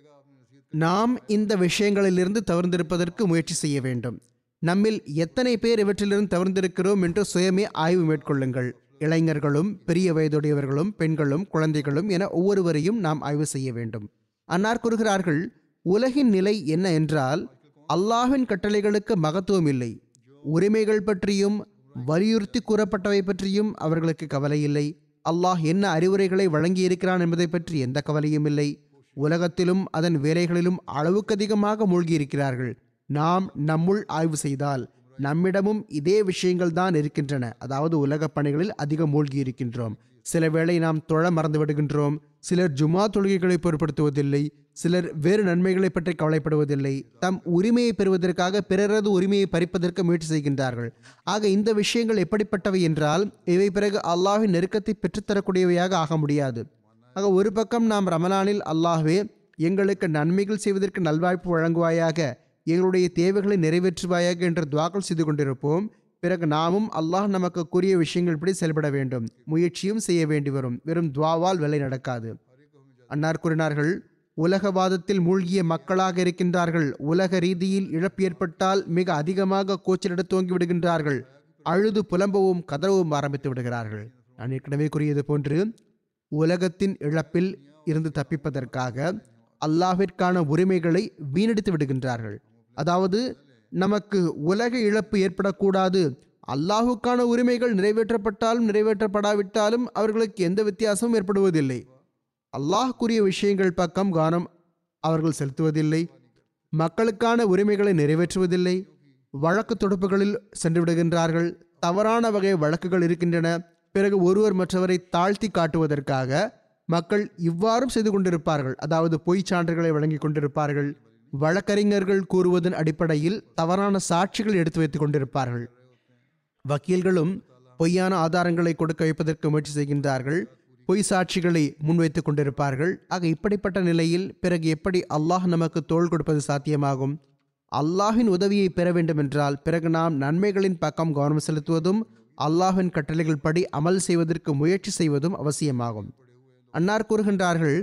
நாம் இந்த விஷயங்களிலிருந்து தவிர்ந்திருப்பதற்கு முயற்சி செய்ய வேண்டும் நம்மில் எத்தனை பேர் இவற்றிலிருந்து தவிர்ந்திருக்கிறோம் என்று சுயமே ஆய்வு மேற்கொள்ளுங்கள் இளைஞர்களும் பெரிய வயதுடையவர்களும் பெண்களும் குழந்தைகளும் என ஒவ்வொருவரையும் நாம் ஆய்வு செய்ய வேண்டும் அன்னார் கூறுகிறார்கள் உலகின் நிலை என்ன என்றால் அல்லாஹ்வின் கட்டளைகளுக்கு மகத்துவம் இல்லை உரிமைகள் பற்றியும் வலியுறுத்தி கூறப்பட்டவை பற்றியும் அவர்களுக்கு கவலை இல்லை அல்லாஹ் என்ன அறிவுரைகளை வழங்கியிருக்கிறான் என்பதை பற்றி எந்த கவலையும் இல்லை உலகத்திலும் அதன் வேலைகளிலும் அளவுக்கு அதிகமாக மூழ்கியிருக்கிறார்கள் நாம் நம்முள் ஆய்வு செய்தால் நம்மிடமும் இதே விஷயங்கள் தான் இருக்கின்றன அதாவது உலக பணிகளில் அதிகம் மூழ்கி இருக்கின்றோம் சில வேளை நாம் தொழ மறந்து விடுகின்றோம் சிலர் ஜுமா தொழுகைகளை பொருட்படுத்துவதில்லை சிலர் வேறு நன்மைகளை பற்றி கவலைப்படுவதில்லை தம் உரிமையை பெறுவதற்காக பிறரது உரிமையை பறிப்பதற்கு முயற்சி செய்கின்றார்கள் ஆக இந்த விஷயங்கள் எப்படிப்பட்டவை என்றால் இவை பிறகு அல்லாஹ்வின் நெருக்கத்தை பெற்றுத்தரக்கூடியவையாக ஆக முடியாது ஆக ஒரு பக்கம் நாம் ரமலானில் அல்லாஹ்வே எங்களுக்கு நன்மைகள் செய்வதற்கு நல்வாய்ப்பு வழங்குவாயாக எங்களுடைய தேவைகளை நிறைவேற்றுவாயாக என்று துவாக்கள் செய்து கொண்டிருப்போம் பிறகு நாமும் அல்லாஹ் நமக்கு கூறிய விஷயங்கள் படி செயல்பட வேண்டும் முயற்சியும் செய்ய வேண்டி வரும் வெறும் துவாவால் வேலை நடக்காது அன்னார் கூறினார்கள் உலகவாதத்தில் மூழ்கிய மக்களாக இருக்கின்றார்கள் உலக ரீதியில் இழப்பு ஏற்பட்டால் மிக அதிகமாக கூச்சலிட துவங்கி விடுகின்றார்கள் அழுது புலம்பவும் கதறவும் ஆரம்பித்து விடுகிறார்கள் நான் ஏற்கனவே கூறியது போன்று உலகத்தின் இழப்பில் இருந்து தப்பிப்பதற்காக அல்லாஹ்விற்கான உரிமைகளை வீணடித்து விடுகின்றார்கள் அதாவது நமக்கு உலக இழப்பு ஏற்படக்கூடாது அல்லாஹுக்கான உரிமைகள் நிறைவேற்றப்பட்டாலும் நிறைவேற்றப்படாவிட்டாலும் அவர்களுக்கு எந்த வித்தியாசமும் ஏற்படுவதில்லை அல்லாஹ் கூறிய விஷயங்கள் பக்கம் கவனம் அவர்கள் செலுத்துவதில்லை மக்களுக்கான உரிமைகளை நிறைவேற்றுவதில்லை வழக்கு தொடுப்புகளில் சென்று விடுகின்றார்கள் தவறான வகை வழக்குகள் இருக்கின்றன பிறகு ஒருவர் மற்றவரை தாழ்த்தி காட்டுவதற்காக மக்கள் இவ்வாறும் செய்து கொண்டிருப்பார்கள் அதாவது பொய் சான்றுகளை வழங்கி கொண்டிருப்பார்கள் வழக்கறிஞர்கள் கூறுவதன் அடிப்படையில் தவறான சாட்சிகள் எடுத்து வைத்துக் கொண்டிருப்பார்கள் வக்கீல்களும் பொய்யான ஆதாரங்களை கொடுக்க வைப்பதற்கு முயற்சி செய்கின்றார்கள் பொய் சாட்சிகளை முன்வைத்துக் கொண்டிருப்பார்கள் ஆக இப்படிப்பட்ட நிலையில் பிறகு எப்படி அல்லாஹ் நமக்கு தோள் கொடுப்பது சாத்தியமாகும் அல்லாஹின் உதவியை பெற வேண்டுமென்றால் பிறகு நாம் நன்மைகளின் பக்கம் கவனம் செலுத்துவதும் அல்லாஹ்வின் கட்டளைகள் படி அமல் செய்வதற்கு முயற்சி செய்வதும் அவசியமாகும் அன்னார் கூறுகின்றார்கள்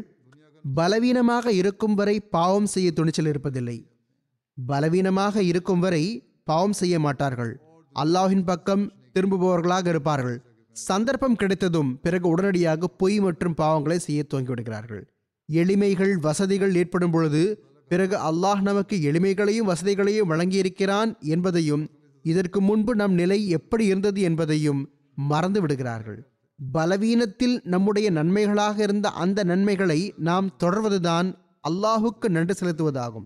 பலவீனமாக இருக்கும் வரை பாவம் செய்ய துணிச்சல் இருப்பதில்லை பலவீனமாக இருக்கும் வரை பாவம் செய்ய மாட்டார்கள் அல்லாஹ்வின் பக்கம் திரும்புபவர்களாக இருப்பார்கள் சந்தர்ப்பம் கிடைத்ததும் பிறகு உடனடியாக பொய் மற்றும் பாவங்களை செய்ய துவங்கிவிடுகிறார்கள் எளிமைகள் வசதிகள் ஏற்படும் பொழுது பிறகு அல்லாஹ் நமக்கு எளிமைகளையும் வசதிகளையும் வழங்கியிருக்கிறான் என்பதையும் இதற்கு முன்பு நம் நிலை எப்படி இருந்தது என்பதையும் மறந்து விடுகிறார்கள் பலவீனத்தில் நம்முடைய நன்மைகளாக இருந்த அந்த நன்மைகளை நாம் தொடர்வதுதான் அல்லாஹுக்கு நன்றி செலுத்துவதாகும்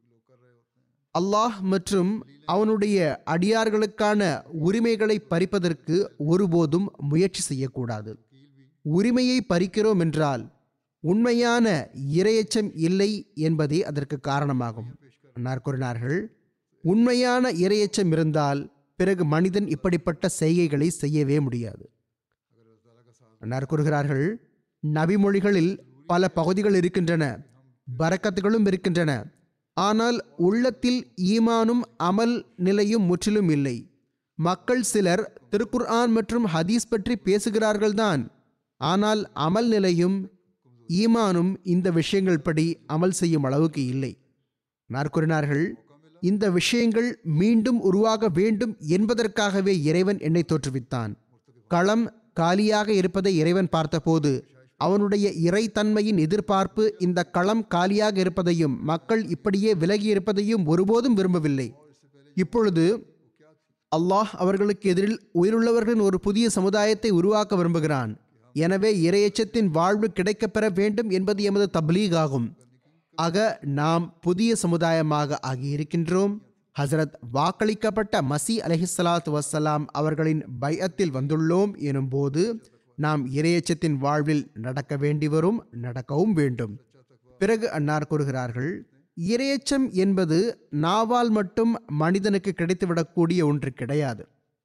அல்லாஹ் மற்றும் அவனுடைய அடியார்களுக்கான உரிமைகளை பறிப்பதற்கு ஒருபோதும் முயற்சி செய்யக்கூடாது உரிமையை பறிக்கிறோம் என்றால் உண்மையான இரையச்சம் இல்லை என்பதே அதற்கு காரணமாகும் அன்னார் கூறினார்கள் உண்மையான இரையச்சம் இருந்தால் பிறகு மனிதன் இப்படிப்பட்ட செய்கைகளை செய்யவே முடியாது அன்னார் கூறுகிறார்கள் நபிமொழிகளில் பல பகுதிகள் இருக்கின்றன பரக்கத்துகளும் இருக்கின்றன ஆனால் உள்ளத்தில் ஈமானும் அமல் நிலையும் முற்றிலும் இல்லை மக்கள் சிலர் திருக்குர்ஆன் மற்றும் ஹதீஸ் பற்றி பேசுகிறார்கள்தான் ஆனால் அமல் நிலையும் ஈமானும் இந்த விஷயங்கள் படி அமல் செய்யும் அளவுக்கு இல்லை நார் கூறினார்கள் இந்த விஷயங்கள் மீண்டும் உருவாக வேண்டும் என்பதற்காகவே இறைவன் என்னை தோற்றுவித்தான் களம் காலியாக இருப்பதை இறைவன் பார்த்தபோது அவனுடைய இறைத்தன்மையின் எதிர்பார்ப்பு இந்த களம் காலியாக இருப்பதையும் மக்கள் இப்படியே விலகி இருப்பதையும் ஒருபோதும் விரும்பவில்லை இப்பொழுது அல்லாஹ் அவர்களுக்கு எதிரில் உயிருள்ளவர்களின் ஒரு புதிய சமுதாயத்தை உருவாக்க விரும்புகிறான் எனவே இரையச்சத்தின் வாழ்வு கிடைக்கப்பெற வேண்டும் என்பது எமது தப்லீக் ஆகும் ஆக நாம் புதிய சமுதாயமாக ஆகியிருக்கின்றோம் ஹசரத் வாக்களிக்கப்பட்ட மசி அலஹிஸ்லாத் வசலாம் அவர்களின் பயத்தில் வந்துள்ளோம் எனும்போது நாம் இரையச்சத்தின் வாழ்வில் நடக்க வேண்டி வரும் நடக்கவும் வேண்டும் பிறகு அன்னார் கூறுகிறார்கள் இரையச்சம் என்பது நாவால் மட்டும் மனிதனுக்கு கிடைத்துவிடக்கூடிய ஒன்று கிடையாது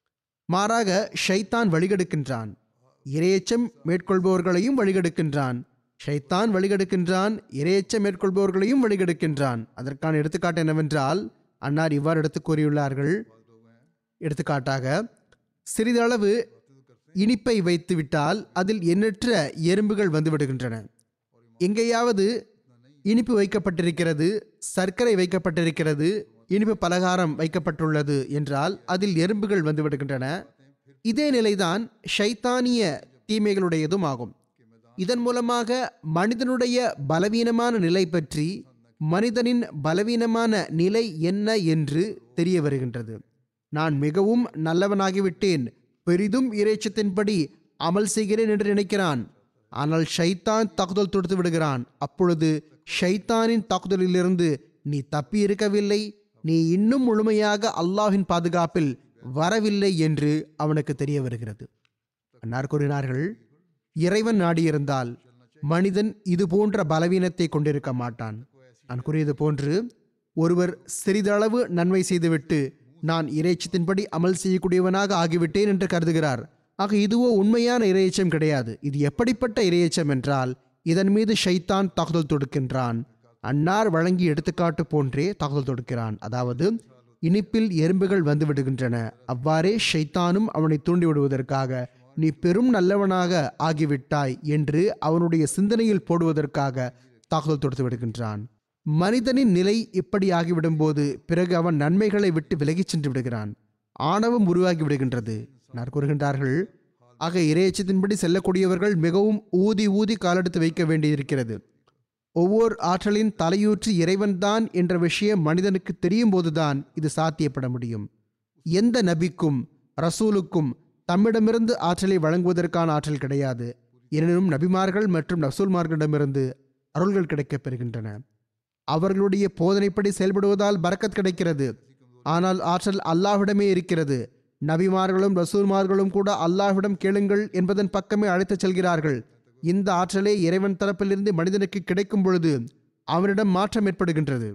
மாறாக ஷைத்தான் வழிகெடுக்கின்றான் இரையச்சம் மேற்கொள்பவர்களையும் வழிகெடுக்கின்றான் ஷைத்தான் வழிகெடுக்கின்றான் இரையச்சம் மேற்கொள்பவர்களையும் வழிகெடுக்கின்றான் அதற்கான எடுத்துக்காட்டு என்னவென்றால் அன்னார் இவ்வாறு எடுத்து கூறியுள்ளார்கள் எடுத்துக்காட்டாக சிறிதளவு இனிப்பை வைத்து விட்டால் அதில் எண்ணற்ற எறும்புகள் வந்து விடுகின்றன எங்கேயாவது இனிப்பு வைக்கப்பட்டிருக்கிறது சர்க்கரை வைக்கப்பட்டிருக்கிறது இனிப்பு பலகாரம் வைக்கப்பட்டுள்ளது என்றால் அதில் எறும்புகள் வந்து விடுகின்றன இதே நிலைதான் ஷைத்தானிய தீமைகளுடையதும் ஆகும் இதன் மூலமாக மனிதனுடைய பலவீனமான நிலை பற்றி மனிதனின் பலவீனமான நிலை என்ன என்று தெரிய வருகின்றது நான் மிகவும் நல்லவனாகிவிட்டேன் பெரிதும் இறைச்சத்தின்படி அமல் செய்கிறேன் என்று நினைக்கிறான் ஆனால் ஷைத்தான் தாக்குதல் தொடுத்து விடுகிறான் அப்பொழுது ஷைத்தானின் தாக்குதலிலிருந்து நீ தப்பி இருக்கவில்லை நீ இன்னும் முழுமையாக அல்லாஹ்வின் பாதுகாப்பில் வரவில்லை என்று அவனுக்கு தெரிய வருகிறது அன்னார் கூறினார்கள் இறைவன் நாடியிருந்தால் மனிதன் இது போன்ற பலவீனத்தை கொண்டிருக்க மாட்டான் நான் கூறியது போன்று ஒருவர் சிறிதளவு நன்மை செய்துவிட்டு நான் இறைச்சத்தின்படி அமல் செய்யக்கூடியவனாக ஆகிவிட்டேன் என்று கருதுகிறார் ஆக இதுவோ உண்மையான இரையச்சம் கிடையாது இது எப்படிப்பட்ட இரையச்சம் என்றால் இதன் மீது ஷைத்தான் தாக்குதல் தொடுக்கின்றான் அன்னார் வழங்கி எடுத்துக்காட்டு போன்றே தாக்குதல் தொடுக்கிறான் அதாவது இனிப்பில் எறும்புகள் வந்து விடுகின்றன அவ்வாறே ஷைத்தானும் அவனை தூண்டி விடுவதற்காக நீ பெரும் நல்லவனாக ஆகிவிட்டாய் என்று அவனுடைய சிந்தனையில் போடுவதற்காக தாக்குதல் தொடுத்து விடுகின்றான் மனிதனின் நிலை இப்படி ஆகிவிடும்போது பிறகு அவன் நன்மைகளை விட்டு விலகிச் சென்று விடுகிறான் ஆணவம் உருவாகி விடுகின்றது நான் கூறுகின்றார்கள் ஆக இறையச்சத்தின்படி செல்லக்கூடியவர்கள் மிகவும் ஊதி ஊதி காலெடுத்து வைக்க வேண்டியிருக்கிறது ஒவ்வொரு ஆற்றலின் தலையூற்று இறைவன்தான் என்ற விஷயம் மனிதனுக்கு தெரியும் போதுதான் இது சாத்தியப்பட முடியும் எந்த நபிக்கும் ரசூலுக்கும் தம்மிடமிருந்து ஆற்றலை வழங்குவதற்கான ஆற்றல் கிடையாது எனினும் நபிமார்கள் மற்றும் ரசூல்மார்களிடமிருந்து அருள்கள் கிடைக்கப் பெறுகின்றன அவர்களுடைய போதனைப்படி செயல்படுவதால் பரக்கத் கிடைக்கிறது ஆனால் ஆற்றல் அல்லாஹ்விடமே இருக்கிறது நபிமார்களும் ரசூல்மார்களும் கூட அல்லாஹ்விடம் கேளுங்கள் என்பதன் பக்கமே அழைத்துச் செல்கிறார்கள் இந்த ஆற்றலே இறைவன் தரப்பிலிருந்து மனிதனுக்கு கிடைக்கும் பொழுது அவனிடம் மாற்றம் ஏற்படுகின்றது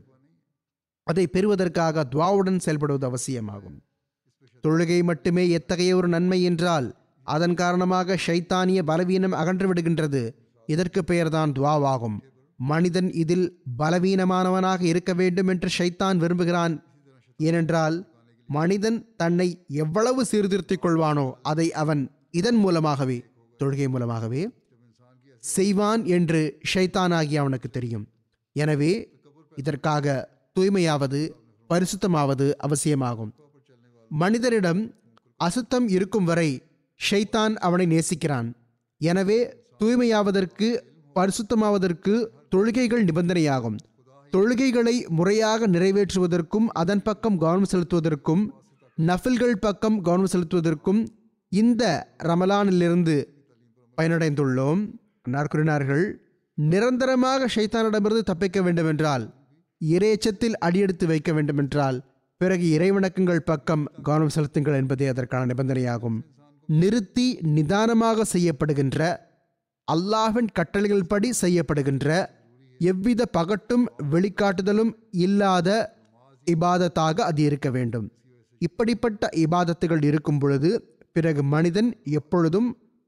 அதை பெறுவதற்காக துவாவுடன் செயல்படுவது அவசியமாகும் தொழுகை மட்டுமே எத்தகைய ஒரு நன்மை என்றால் அதன் காரணமாக ஷைத்தானிய பலவீனம் அகன்று விடுகின்றது இதற்கு பெயர்தான் துவாவாகும் மனிதன் இதில் பலவீனமானவனாக இருக்க வேண்டும் என்று ஷைத்தான் விரும்புகிறான் ஏனென்றால் மனிதன் தன்னை எவ்வளவு சீர்திருத்திக் கொள்வானோ அதை அவன் இதன் மூலமாகவே தொழுகை மூலமாகவே செய்வான் என்று ஷைத்தானாகி அவனுக்கு தெரியும் எனவே இதற்காக தூய்மையாவது பரிசுத்தமாவது அவசியமாகும் மனிதனிடம் அசுத்தம் இருக்கும் வரை ஷைத்தான் அவனை நேசிக்கிறான் எனவே தூய்மையாவதற்கு பரிசுத்தமாவதற்கு தொழுகைகள் நிபந்தனையாகும் தொழுகைகளை முறையாக நிறைவேற்றுவதற்கும் அதன் பக்கம் கவனம் செலுத்துவதற்கும் நஃபில்கள் பக்கம் கவனம் செலுத்துவதற்கும் இந்த ரமலானிலிருந்து பயனடைந்துள்ளோம் அன்னார் கூறினார்கள் நிரந்தரமாக ஷைத்தானிடமிருந்து தப்பிக்க வேண்டுமென்றால் இறையச்சத்தில் அடியெடுத்து வைக்க வேண்டுமென்றால் பிறகு இறைவணக்கங்கள் பக்கம் கவனம் செலுத்துங்கள் என்பதே அதற்கான நிபந்தனையாகும் நிறுத்தி நிதானமாக செய்யப்படுகின்ற அல்லாஹ்வின் கட்டளைகள் படி செய்யப்படுகின்ற எவ்வித பகட்டும் வெளிக்காட்டுதலும் இல்லாத இபாதத்தாக அது இருக்க வேண்டும் இப்படிப்பட்ட இபாதத்துகள் இருக்கும் பொழுது பிறகு மனிதன் எப்பொழுதும்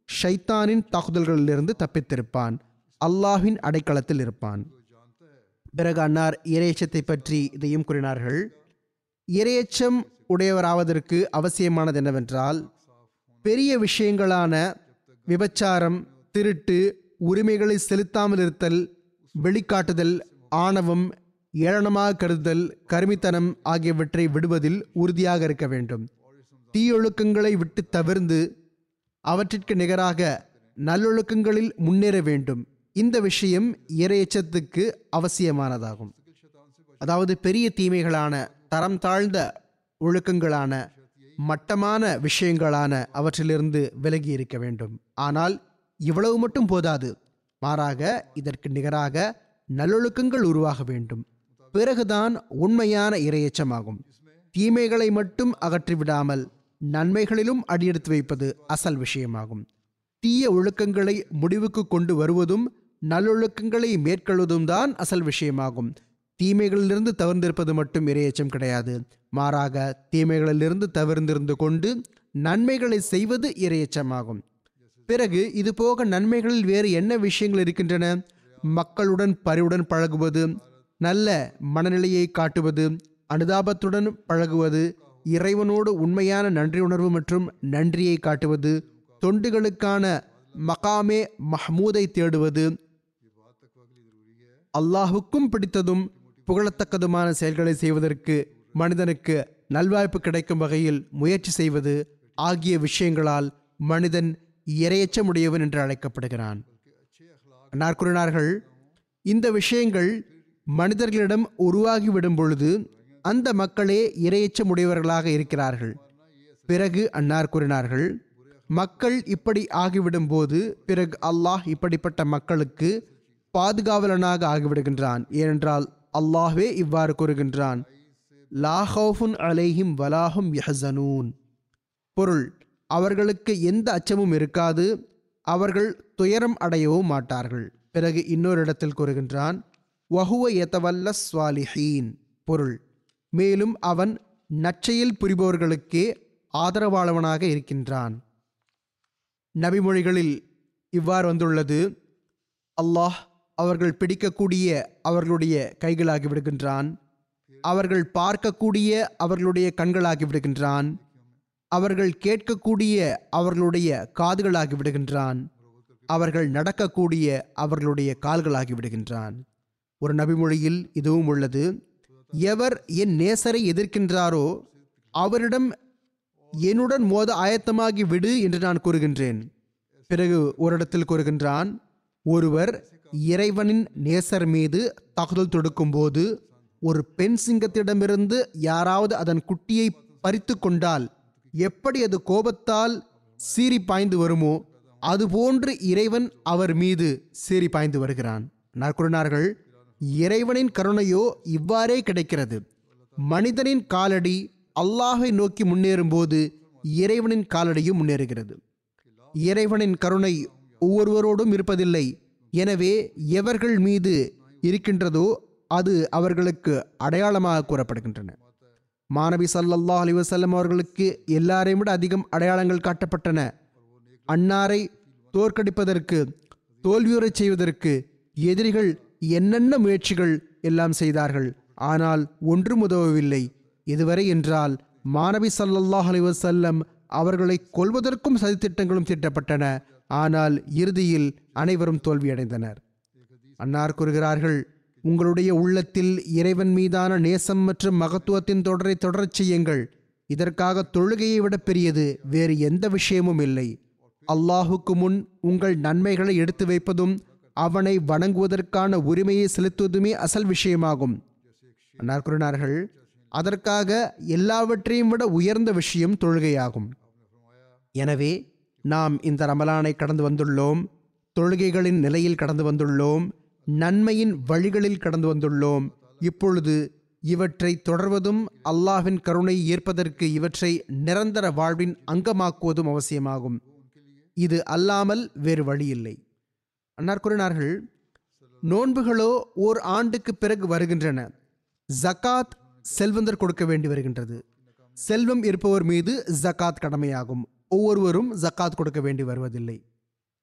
ஷைத்தானின் தாக்குதல்களிலிருந்து தப்பித்திருப்பான் அல்லாஹ்வின் அடைக்கலத்தில் இருப்பான் பிறகு அன்னார் இரையச்சத்தை பற்றி இதையும் கூறினார்கள் இரையச்சம் உடையவராவதற்கு அவசியமானது என்னவென்றால் பெரிய விஷயங்களான விபச்சாரம் திருட்டு உரிமைகளை செலுத்தாமல் இருத்தல் வெளிக்காட்டுதல் ஆணவம் ஏளனமாக கருதுதல் கருமித்தனம் ஆகியவற்றை விடுவதில் உறுதியாக இருக்க வேண்டும் தீயொழுக்கங்களை விட்டு தவிர்ந்து அவற்றிற்கு நிகராக நல்லொழுக்கங்களில் முன்னேற வேண்டும் இந்த விஷயம் இரையச்சத்துக்கு அவசியமானதாகும் அதாவது பெரிய தீமைகளான தரம் தாழ்ந்த ஒழுக்கங்களான மட்டமான விஷயங்களான அவற்றிலிருந்து விலகி இருக்க வேண்டும் ஆனால் இவ்வளவு மட்டும் போதாது மாறாக இதற்கு நிகராக நல்லொழுக்கங்கள் உருவாக வேண்டும் பிறகுதான் உண்மையான இரையச்சமாகும் தீமைகளை மட்டும் அகற்றிவிடாமல் நன்மைகளிலும் அடியெடுத்து வைப்பது அசல் விஷயமாகும் தீய ஒழுக்கங்களை முடிவுக்கு கொண்டு வருவதும் நல்லொழுக்கங்களை மேற்கொள்வதும் தான் அசல் விஷயமாகும் தீமைகளிலிருந்து தவிர்ந்திருப்பது மட்டும் இரையச்சம் கிடையாது மாறாக தீமைகளிலிருந்து தவிர்ந்திருந்து கொண்டு நன்மைகளை செய்வது இரையச்சமாகும் பிறகு இது போக நன்மைகளில் வேறு என்ன விஷயங்கள் இருக்கின்றன மக்களுடன் பரிவுடன் பழகுவது நல்ல மனநிலையை காட்டுவது அனுதாபத்துடன் பழகுவது இறைவனோடு உண்மையான நன்றி உணர்வு மற்றும் நன்றியை காட்டுவது தொண்டுகளுக்கான மகாமே மஹ்மூதை தேடுவது அல்லாஹுக்கும் பிடித்ததும் புகழத்தக்கதுமான செயல்களை செய்வதற்கு மனிதனுக்கு நல்வாய்ப்பு கிடைக்கும் வகையில் முயற்சி செய்வது ஆகிய விஷயங்களால் மனிதன் இரையச்சமுடையவன் என்று அழைக்கப்படுகிறான் அன்னார் கூறினார்கள் இந்த விஷயங்கள் மனிதர்களிடம் உருவாகிவிடும் பொழுது அந்த மக்களே இரையச்சமுடையவர்களாக இருக்கிறார்கள் பிறகு அன்னார் கூறினார்கள் மக்கள் இப்படி ஆகிவிடும் போது பிறகு அல்லாஹ் இப்படிப்பட்ட மக்களுக்கு பாதுகாவலனாக ஆகிவிடுகின்றான் ஏனென்றால் அல்லாஹ்வே இவ்வாறு கூறுகின்றான் லாஹவுன் அலைஹிம் வலாஹும் யஹசனூன் பொருள் அவர்களுக்கு எந்த அச்சமும் இருக்காது அவர்கள் துயரம் அடையவும் மாட்டார்கள் பிறகு இன்னொரு இடத்தில் கூறுகின்றான் வஹுவ எதவல்ல ஸ்வாலிஹீன் பொருள் மேலும் அவன் நற்செயல் புரிபவர்களுக்கே ஆதரவாளவனாக இருக்கின்றான் நபிமொழிகளில் இவ்வாறு வந்துள்ளது அல்லாஹ் அவர்கள் பிடிக்கக்கூடிய அவர்களுடைய கைகளாகி விடுகின்றான் அவர்கள் பார்க்கக்கூடிய அவர்களுடைய கண்களாகி விடுகின்றான் அவர்கள் கேட்கக்கூடிய அவர்களுடைய காதுகளாகி விடுகின்றான் அவர்கள் நடக்கக்கூடிய அவர்களுடைய கால்களாகி விடுகின்றான் ஒரு நபிமொழியில் இதுவும் உள்ளது எவர் என் நேசரை எதிர்க்கின்றாரோ அவரிடம் என்னுடன் மோத ஆயத்தமாகி விடு என்று நான் கூறுகின்றேன் பிறகு ஒரு இடத்தில் கூறுகின்றான் ஒருவர் இறைவனின் நேசர் மீது தாக்குதல் தொடுக்கும் போது ஒரு பெண் சிங்கத்திடமிருந்து யாராவது அதன் குட்டியை பறித்து கொண்டால் எப்படி அது கோபத்தால் சீறி பாய்ந்து வருமோ அதுபோன்று இறைவன் அவர் மீது சீறி பாய்ந்து வருகிறான் நான் கூறினார்கள் இறைவனின் கருணையோ இவ்வாறே கிடைக்கிறது மனிதனின் காலடி அல்லாஹை நோக்கி முன்னேறும்போது இறைவனின் காலடியும் முன்னேறுகிறது இறைவனின் கருணை ஒவ்வொருவரோடும் இருப்பதில்லை எனவே எவர்கள் மீது இருக்கின்றதோ அது அவர்களுக்கு அடையாளமாக கூறப்படுகின்றன மாணவி சல்லல்லாஹ் அலி வசல்லம் அவர்களுக்கு எல்லாரையும் விட அதிகம் அடையாளங்கள் காட்டப்பட்டன அன்னாரை தோற்கடிப்பதற்கு தோல்வியுறச் செய்வதற்கு எதிரிகள் என்னென்ன முயற்சிகள் எல்லாம் செய்தார்கள் ஆனால் ஒன்றும் உதவவில்லை இதுவரை என்றால் மாணவி சல்லல்லாஹ் அலி வசல்லம் அவர்களை கொல்வதற்கும் சதித்திட்டங்களும் தீட்டப்பட்டன ஆனால் இறுதியில் அனைவரும் தோல்வியடைந்தனர் அன்னார் கூறுகிறார்கள் உங்களுடைய உள்ளத்தில் இறைவன் மீதான நேசம் மற்றும் மகத்துவத்தின் தொடரை தொடரச் செய்யுங்கள் இதற்காக தொழுகையை விட பெரியது வேறு எந்த விஷயமும் இல்லை அல்லாஹுக்கு முன் உங்கள் நன்மைகளை எடுத்து வைப்பதும் அவனை வணங்குவதற்கான உரிமையை செலுத்துவதுமே அசல் விஷயமாகும் அன்னார் கூறினார்கள் அதற்காக எல்லாவற்றையும் விட உயர்ந்த விஷயம் தொழுகையாகும் எனவே நாம் இந்த ரமலானை கடந்து வந்துள்ளோம் தொழுகைகளின் நிலையில் கடந்து வந்துள்ளோம் நன்மையின் வழிகளில் கடந்து வந்துள்ளோம் இப்பொழுது இவற்றை தொடர்வதும் அல்லாஹ்வின் கருணை ஏற்பதற்கு இவற்றை நிரந்தர வாழ்வின் அங்கமாக்குவதும் அவசியமாகும் இது அல்லாமல் வேறு வழி இல்லை அன்னார் கூறினார்கள் நோன்புகளோ ஓர் ஆண்டுக்கு பிறகு வருகின்றன ஜகாத் செல்வந்தர் கொடுக்க வேண்டி வருகின்றது செல்வம் இருப்பவர் மீது ஜகாத் கடமையாகும் ஒவ்வொருவரும் ஜகாத் கொடுக்க வேண்டி வருவதில்லை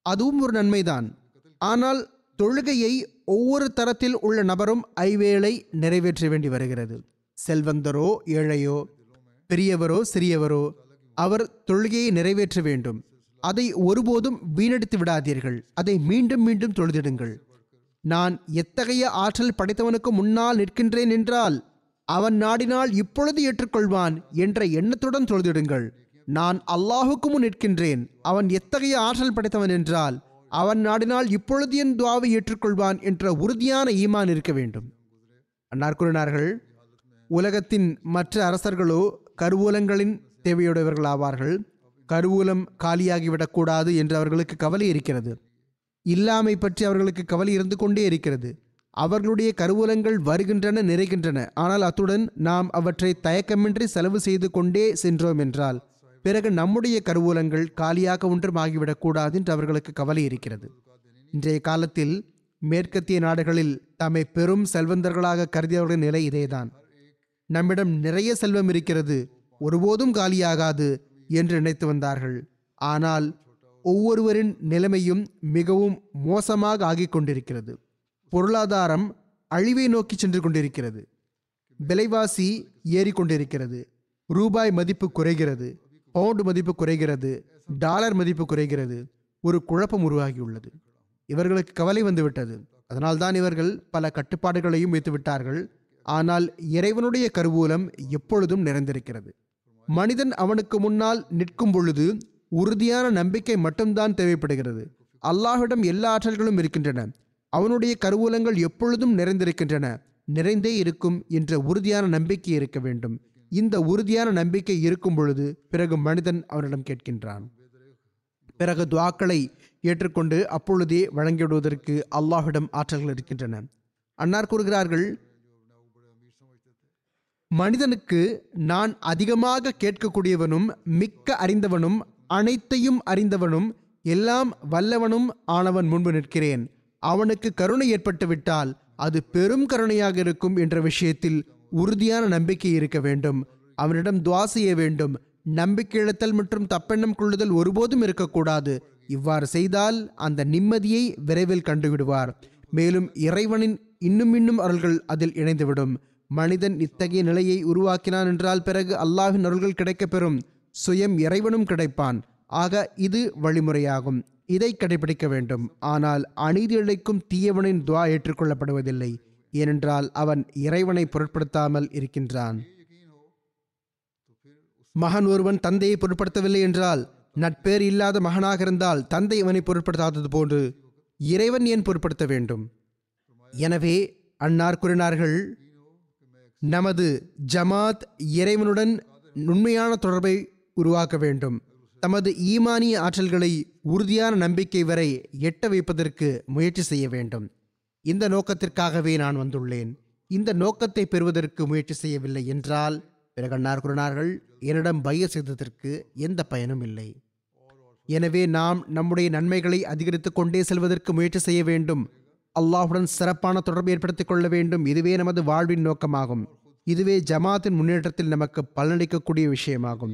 அதுவும் ஒரு நன்மைதான் ஆனால் தொழுகையை ஒவ்வொரு தரத்தில் உள்ள நபரும் ஐவேளை நிறைவேற்ற வேண்டி வருகிறது செல்வந்தரோ ஏழையோ பெரியவரோ சிறியவரோ அவர் தொழுகையை நிறைவேற்ற வேண்டும் அதை ஒருபோதும் வீணடித்து விடாதீர்கள் அதை மீண்டும் மீண்டும் தொழுதிடுங்கள் நான் எத்தகைய ஆற்றல் படைத்தவனுக்கு முன்னால் நிற்கின்றேன் என்றால் அவன் நாடினால் இப்பொழுது ஏற்றுக்கொள்வான் என்ற எண்ணத்துடன் தொழுதிடுங்கள் நான் அல்லாஹுக்கு முன் நிற்கின்றேன் அவன் எத்தகைய ஆற்றல் படைத்தவன் என்றால் அவன் நாடினால் இப்பொழுது என் துவாவை ஏற்றுக்கொள்வான் என்ற உறுதியான ஈமான் இருக்க வேண்டும் அன்னார் கூறினார்கள் உலகத்தின் மற்ற அரசர்களோ கருவூலங்களின் தேவையுடையவர்கள் ஆவார்கள் கருவூலம் காலியாகிவிடக்கூடாது என்று அவர்களுக்கு கவலை இருக்கிறது இல்லாமை பற்றி அவர்களுக்கு கவலை இருந்து கொண்டே இருக்கிறது அவர்களுடைய கருவூலங்கள் வருகின்றன நிறைகின்றன ஆனால் அத்துடன் நாம் அவற்றை தயக்கமின்றி செலவு செய்து கொண்டே சென்றோம் என்றால் பிறகு நம்முடைய கருவூலங்கள் காலியாக ஒன்றும் ஆகிவிடக்கூடாது என்று அவர்களுக்கு கவலை இருக்கிறது இன்றைய காலத்தில் மேற்கத்திய நாடுகளில் தம்மை பெரும் செல்வந்தர்களாக கருதியவர்களின் நிலை இதேதான் நம்மிடம் நிறைய செல்வம் இருக்கிறது ஒருபோதும் காலியாகாது என்று நினைத்து வந்தார்கள் ஆனால் ஒவ்வொருவரின் நிலைமையும் மிகவும் மோசமாக ஆகிக் கொண்டிருக்கிறது பொருளாதாரம் அழிவை நோக்கி சென்று கொண்டிருக்கிறது விலைவாசி ஏறிக்கொண்டிருக்கிறது ரூபாய் மதிப்பு குறைகிறது பவுண்டு மதிப்பு குறைகிறது டாலர் மதிப்பு குறைகிறது ஒரு குழப்பம் உருவாகியுள்ளது இவர்களுக்கு கவலை வந்துவிட்டது அதனால்தான் இவர்கள் பல கட்டுப்பாடுகளையும் வைத்து விட்டார்கள் ஆனால் இறைவனுடைய கருவூலம் எப்பொழுதும் நிறைந்திருக்கிறது மனிதன் அவனுக்கு முன்னால் நிற்கும் பொழுது உறுதியான நம்பிக்கை மட்டும்தான் தேவைப்படுகிறது அல்லாஹ்விடம் எல்லா ஆற்றல்களும் இருக்கின்றன அவனுடைய கருவூலங்கள் எப்பொழுதும் நிறைந்திருக்கின்றன நிறைந்தே இருக்கும் என்ற உறுதியான நம்பிக்கை இருக்க வேண்டும் இந்த உறுதியான நம்பிக்கை இருக்கும் பொழுது பிறகு மனிதன் அவனிடம் கேட்கின்றான் பிறகு துவாக்களை ஏற்றுக்கொண்டு அப்பொழுதே வழங்கிவிடுவதற்கு அல்லாஹ்விடம் ஆற்றல்கள் இருக்கின்றன அன்னார் கூறுகிறார்கள் மனிதனுக்கு நான் அதிகமாக கேட்கக்கூடியவனும் மிக்க அறிந்தவனும் அனைத்தையும் அறிந்தவனும் எல்லாம் வல்லவனும் ஆனவன் முன்பு நிற்கிறேன் அவனுக்கு கருணை ஏற்பட்டுவிட்டால் அது பெரும் கருணையாக இருக்கும் என்ற விஷயத்தில் உறுதியான நம்பிக்கை இருக்க வேண்டும் அவனிடம் துவா செய்ய வேண்டும் நம்பிக்கை இழத்தல் மற்றும் தப்பெண்ணம் கொள்ளுதல் ஒருபோதும் இருக்கக்கூடாது இவ்வாறு செய்தால் அந்த நிம்மதியை விரைவில் கண்டுவிடுவார் மேலும் இறைவனின் இன்னும் இன்னும் அருள்கள் அதில் இணைந்துவிடும் மனிதன் இத்தகைய நிலையை உருவாக்கினான் என்றால் பிறகு அல்லாஹ்வின் அருள்கள் கிடைக்கப்பெறும் சுயம் இறைவனும் கிடைப்பான் ஆக இது வழிமுறையாகும் இதை கடைபிடிக்க வேண்டும் ஆனால் அநீதி இழைக்கும் தீயவனின் துவா ஏற்றுக்கொள்ளப்படுவதில்லை ஏனென்றால் அவன் இறைவனை பொருட்படுத்தாமல் இருக்கின்றான் மகன் ஒருவன் தந்தையை பொருட்படுத்தவில்லை என்றால் நட்பேர் இல்லாத மகனாக இருந்தால் தந்தை அவனை பொருட்படுத்தாதது போன்று இறைவன் ஏன் பொருட்படுத்த வேண்டும் எனவே அன்னார் கூறினார்கள் நமது ஜமாத் இறைவனுடன் உண்மையான தொடர்பை உருவாக்க வேண்டும் தமது ஈமானிய ஆற்றல்களை உறுதியான நம்பிக்கை வரை எட்ட வைப்பதற்கு முயற்சி செய்ய வேண்டும் இந்த நோக்கத்திற்காகவே நான் வந்துள்ளேன் இந்த நோக்கத்தை பெறுவதற்கு முயற்சி செய்யவில்லை என்றால் பிறகு அன்னார் கூறினார்கள் என்னிடம் பைய செய்ததற்கு எந்த பயனும் இல்லை எனவே நாம் நம்முடைய நன்மைகளை அதிகரித்துக் கொண்டே செல்வதற்கு முயற்சி செய்ய வேண்டும் அல்லாஹுடன் சிறப்பான தொடர்பு ஏற்படுத்திக் கொள்ள வேண்டும் இதுவே நமது வாழ்வின் நோக்கமாகும் இதுவே ஜமாத்தின் முன்னேற்றத்தில் நமக்கு பலனளிக்கக்கூடிய விஷயமாகும்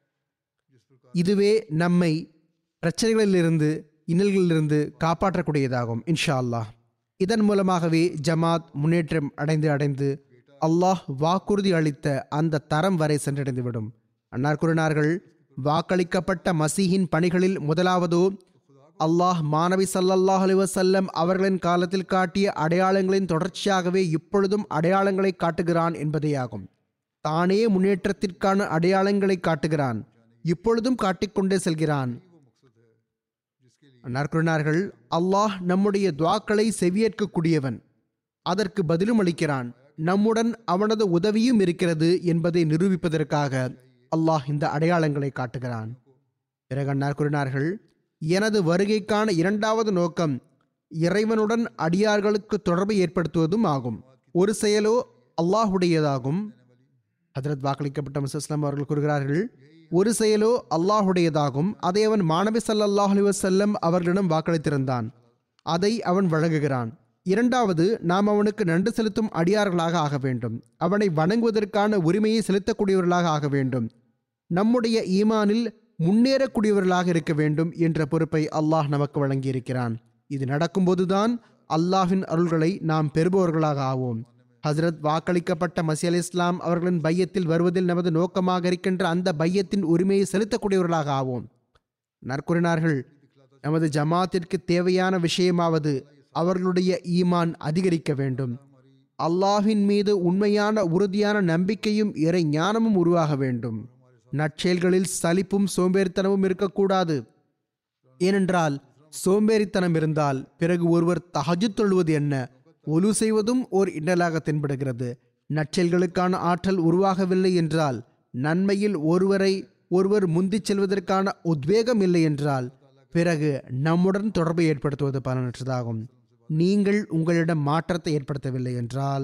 இதுவே நம்மை பிரச்சனைகளிலிருந்து இன்னல்களிலிருந்து காப்பாற்றக்கூடியதாகும் இன்ஷா அல்லாஹ் இதன் மூலமாகவே ஜமாத் முன்னேற்றம் அடைந்து அடைந்து அல்லாஹ் வாக்குறுதி அளித்த அந்த தரம் வரை சென்றடைந்துவிடும் அன்னார் கூறினார்கள் வாக்களிக்கப்பட்ட மசீஹின் பணிகளில் முதலாவதோ அல்லாஹ் மாணவி சல்லல்லாஹ் அலி வசல்லம் அவர்களின் காலத்தில் காட்டிய அடையாளங்களின் தொடர்ச்சியாகவே இப்பொழுதும் அடையாளங்களை காட்டுகிறான் என்பதேயாகும் தானே முன்னேற்றத்திற்கான அடையாளங்களை காட்டுகிறான் இப்பொழுதும் காட்டிக்கொண்டே செல்கிறான் அன்னார் கூறினார்கள் அல்லாஹ் நம்முடைய துவாக்களை செவியேற்கக்கூடியவன் அதற்கு பதிலும் அளிக்கிறான் நம்முடன் அவனது உதவியும் இருக்கிறது என்பதை நிரூபிப்பதற்காக அல்லாஹ் இந்த அடையாளங்களை காட்டுகிறான் பிறகு அன்னார் கூறினார்கள் எனது வருகைக்கான இரண்டாவது நோக்கம் இறைவனுடன் அடியார்களுக்கு தொடர்பை ஏற்படுத்துவதும் ஆகும் ஒரு செயலோ அல்லாஹுடையதாகும் ஹதரத் வாக்களிக்கப்பட்ட முஸ்லாம் அவர்கள் கூறுகிறார்கள் ஒரு செயலோ அல்லாஹுடையதாகும் அதை அவன் மாணவி சல்லல்லாஹ் அலி வசல்லம் அவர்களிடம் வாக்களித்திருந்தான் அதை அவன் வழங்குகிறான் இரண்டாவது நாம் அவனுக்கு நன்றி செலுத்தும் அடியார்களாக ஆக வேண்டும் அவனை வணங்குவதற்கான உரிமையை செலுத்தக்கூடியவர்களாக ஆக வேண்டும் நம்முடைய ஈமானில் முன்னேறக்கூடியவர்களாக இருக்க வேண்டும் என்ற பொறுப்பை அல்லாஹ் நமக்கு வழங்கியிருக்கிறான் இது நடக்கும்போதுதான் அல்லாஹ்வின் அருள்களை நாம் பெறுபவர்களாக ஆவோம் ஹசரத் வாக்களிக்கப்பட்ட மசி அலி இஸ்லாம் அவர்களின் பையத்தில் வருவதில் நமது நோக்கமாக இருக்கின்ற அந்த பையத்தின் உரிமையை செலுத்தக்கூடியவர்களாக ஆவோம் நற்கூறினார்கள் நமது ஜமாத்திற்கு தேவையான விஷயமாவது அவர்களுடைய ஈமான் அதிகரிக்க வேண்டும் அல்லாஹின் மீது உண்மையான உறுதியான நம்பிக்கையும் இறை ஞானமும் உருவாக வேண்டும் நற்செயல்களில் சலிப்பும் சோம்பேறித்தனமும் இருக்கக்கூடாது ஏனென்றால் சோம்பேறித்தனம் இருந்தால் பிறகு ஒருவர் தஹஜு தொழுவது என்ன ஒலு செய்வதும் ஓர் இன்னலாக தென்படுகிறது நற்செயல்களுக்கான ஆற்றல் உருவாகவில்லை என்றால் நன்மையில் ஒருவரை ஒருவர் முந்திச் செல்வதற்கான உத்வேகம் இல்லை என்றால் பிறகு நம்முடன் தொடர்பை ஏற்படுத்துவது பலனற்றதாகும் நீங்கள் உங்களிடம் மாற்றத்தை ஏற்படுத்தவில்லை என்றால்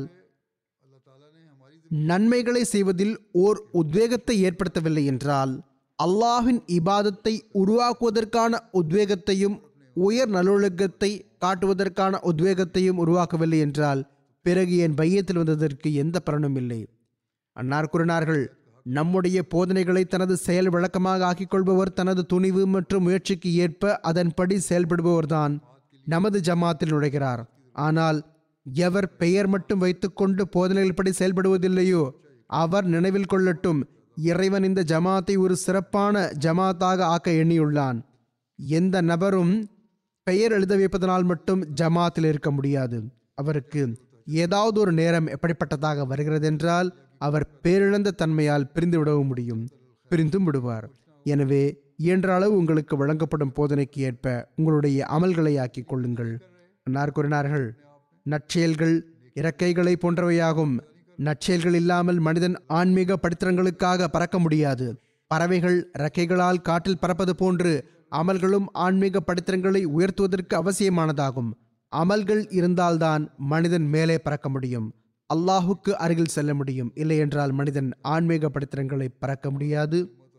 நன்மைகளை செய்வதில் ஓர் உத்வேகத்தை ஏற்படுத்தவில்லை என்றால் அல்லாஹ்வின் இபாதத்தை உருவாக்குவதற்கான உத்வேகத்தையும் உயர் நல்லொழுக்கத்தை காட்டுவதற்கான உத்வேகத்தையும் உருவாக்கவில்லை என்றால் பிறகு என் பையத்தில் வந்ததற்கு எந்த பலனும் இல்லை அன்னார் கூறினார்கள் நம்முடைய போதனைகளை தனது செயல் விளக்கமாக ஆக்கிக் கொள்பவர் தனது துணிவு மற்றும் முயற்சிக்கு ஏற்ப அதன்படி செயல்படுபவர்தான் நமது ஜமாத்தில் நுழைகிறார் ஆனால் எவர் பெயர் மட்டும் வைத்துக்கொண்டு போதனைகள்படி செயல்படுவதில்லையோ அவர் நினைவில் கொள்ளட்டும் இறைவன் இந்த ஜமாத்தை ஒரு சிறப்பான ஜமாத்தாக ஆக்க எண்ணியுள்ளான் எந்த நபரும் பெயர் எழுத வைப்பதனால் மட்டும் ஜமாத்தில் இருக்க முடியாது அவருக்கு ஏதாவது ஒரு நேரம் எப்படிப்பட்டதாக வருகிறதென்றால் அவர் பேரிழந்த தன்மையால் பிரிந்து விடவும் முடியும் பிரிந்தும் விடுவார் எனவே இயன்ற அளவு உங்களுக்கு வழங்கப்படும் போதனைக்கு ஏற்ப உங்களுடைய அமல்களை ஆக்கிக் கொள்ளுங்கள் அன்னார் கூறினார்கள் நற்செயல்கள் இறக்கைகளை போன்றவையாகும் நற்செயல்கள் இல்லாமல் மனிதன் ஆன்மீக படித்திரங்களுக்காக பறக்க முடியாது பறவைகள் இறக்கைகளால் காற்றில் பறப்பது போன்று அமல்களும் ஆன்மீக படித்திரங்களை உயர்த்துவதற்கு அவசியமானதாகும் அமல்கள் இருந்தால்தான் மனிதன் மேலே பறக்க முடியும் அல்லாஹுக்கு அருகில் செல்ல முடியும் இல்லை என்றால் மனிதன் ஆன்மீக படித்திரங்களை பறக்க முடியாது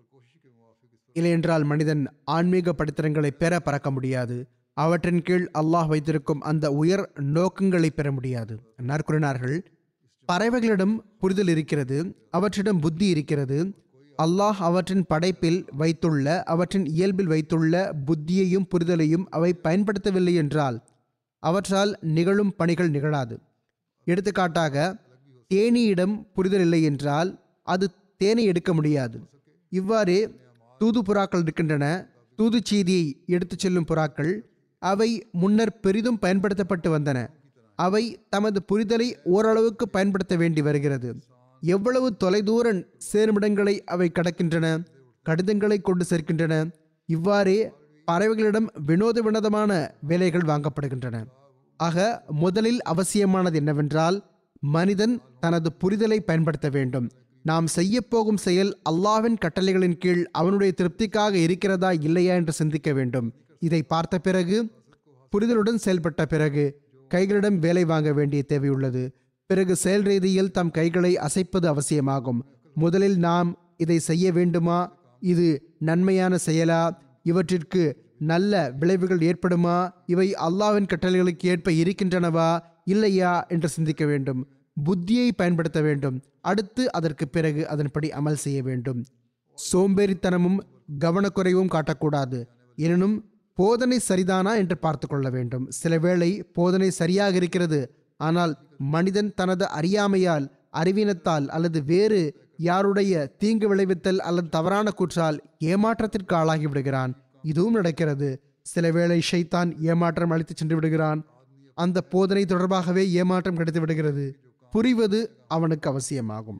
இல்லை என்றால் மனிதன் ஆன்மீக படித்திரங்களை பெற பறக்க முடியாது அவற்றின் கீழ் அல்லாஹ் வைத்திருக்கும் அந்த உயர் நோக்கங்களை பெற முடியாது அன்னார் கூறினார்கள் பறவைகளிடம் புரிதல் இருக்கிறது அவற்றிடம் புத்தி இருக்கிறது அல்லாஹ் அவற்றின் படைப்பில் வைத்துள்ள அவற்றின் இயல்பில் வைத்துள்ள புத்தியையும் புரிதலையும் அவை பயன்படுத்தவில்லை என்றால் அவற்றால் நிகழும் பணிகள் நிகழாது எடுத்துக்காட்டாக தேனீயிடம் புரிதல் இல்லை என்றால் அது தேனை எடுக்க முடியாது இவ்வாறே தூது புறாக்கள் இருக்கின்றன தூது செய்தியை எடுத்துச் செல்லும் புறாக்கள் அவை முன்னர் பெரிதும் பயன்படுத்தப்பட்டு வந்தன அவை தமது புரிதலை ஓரளவுக்கு பயன்படுத்த வேண்டி வருகிறது எவ்வளவு தொலைதூர சேருமிடங்களை அவை கடக்கின்றன கடிதங்களை கொண்டு சேர்க்கின்றன இவ்வாறே பறவைகளிடம் வினோத வினோதமான வேலைகள் வாங்கப்படுகின்றன ஆக முதலில் அவசியமானது என்னவென்றால் மனிதன் தனது புரிதலை பயன்படுத்த வேண்டும் நாம் செய்யப்போகும் செயல் அல்லாஹ்வின் கட்டளைகளின் கீழ் அவனுடைய திருப்திக்காக இருக்கிறதா இல்லையா என்று சிந்திக்க வேண்டும் இதை பார்த்த பிறகு புரிதலுடன் செயல்பட்ட பிறகு கைகளிடம் வேலை வாங்க வேண்டிய தேவையுள்ளது பிறகு செயல் ரீதியில் தம் கைகளை அசைப்பது அவசியமாகும் முதலில் நாம் இதை செய்ய வேண்டுமா இது நன்மையான செயலா இவற்றிற்கு நல்ல விளைவுகள் ஏற்படுமா இவை அல்லாஹ்வின் கட்டளைகளுக்கு ஏற்ப இருக்கின்றனவா இல்லையா என்று சிந்திக்க வேண்டும் புத்தியை பயன்படுத்த வேண்டும் அடுத்து அதற்கு பிறகு அதன்படி அமல் செய்ய வேண்டும் சோம்பேறித்தனமும் கவனக்குறைவும் காட்டக்கூடாது எனினும் போதனை சரிதானா என்று பார்த்து கொள்ள வேண்டும் சில வேளை போதனை சரியாக இருக்கிறது ஆனால் மனிதன் தனது அறியாமையால் அறிவீனத்தால் அல்லது வேறு யாருடைய தீங்கு விளைவித்தல் அல்லது தவறான கூற்றால் ஏமாற்றத்திற்கு ஆளாகி விடுகிறான் இதுவும் நடக்கிறது சில வேளை ஷைத்தான் ஏமாற்றம் அளித்து சென்று விடுகிறான் அந்த போதனை தொடர்பாகவே ஏமாற்றம் கிடைத்து விடுகிறது புரிவது அவனுக்கு அவசியமாகும்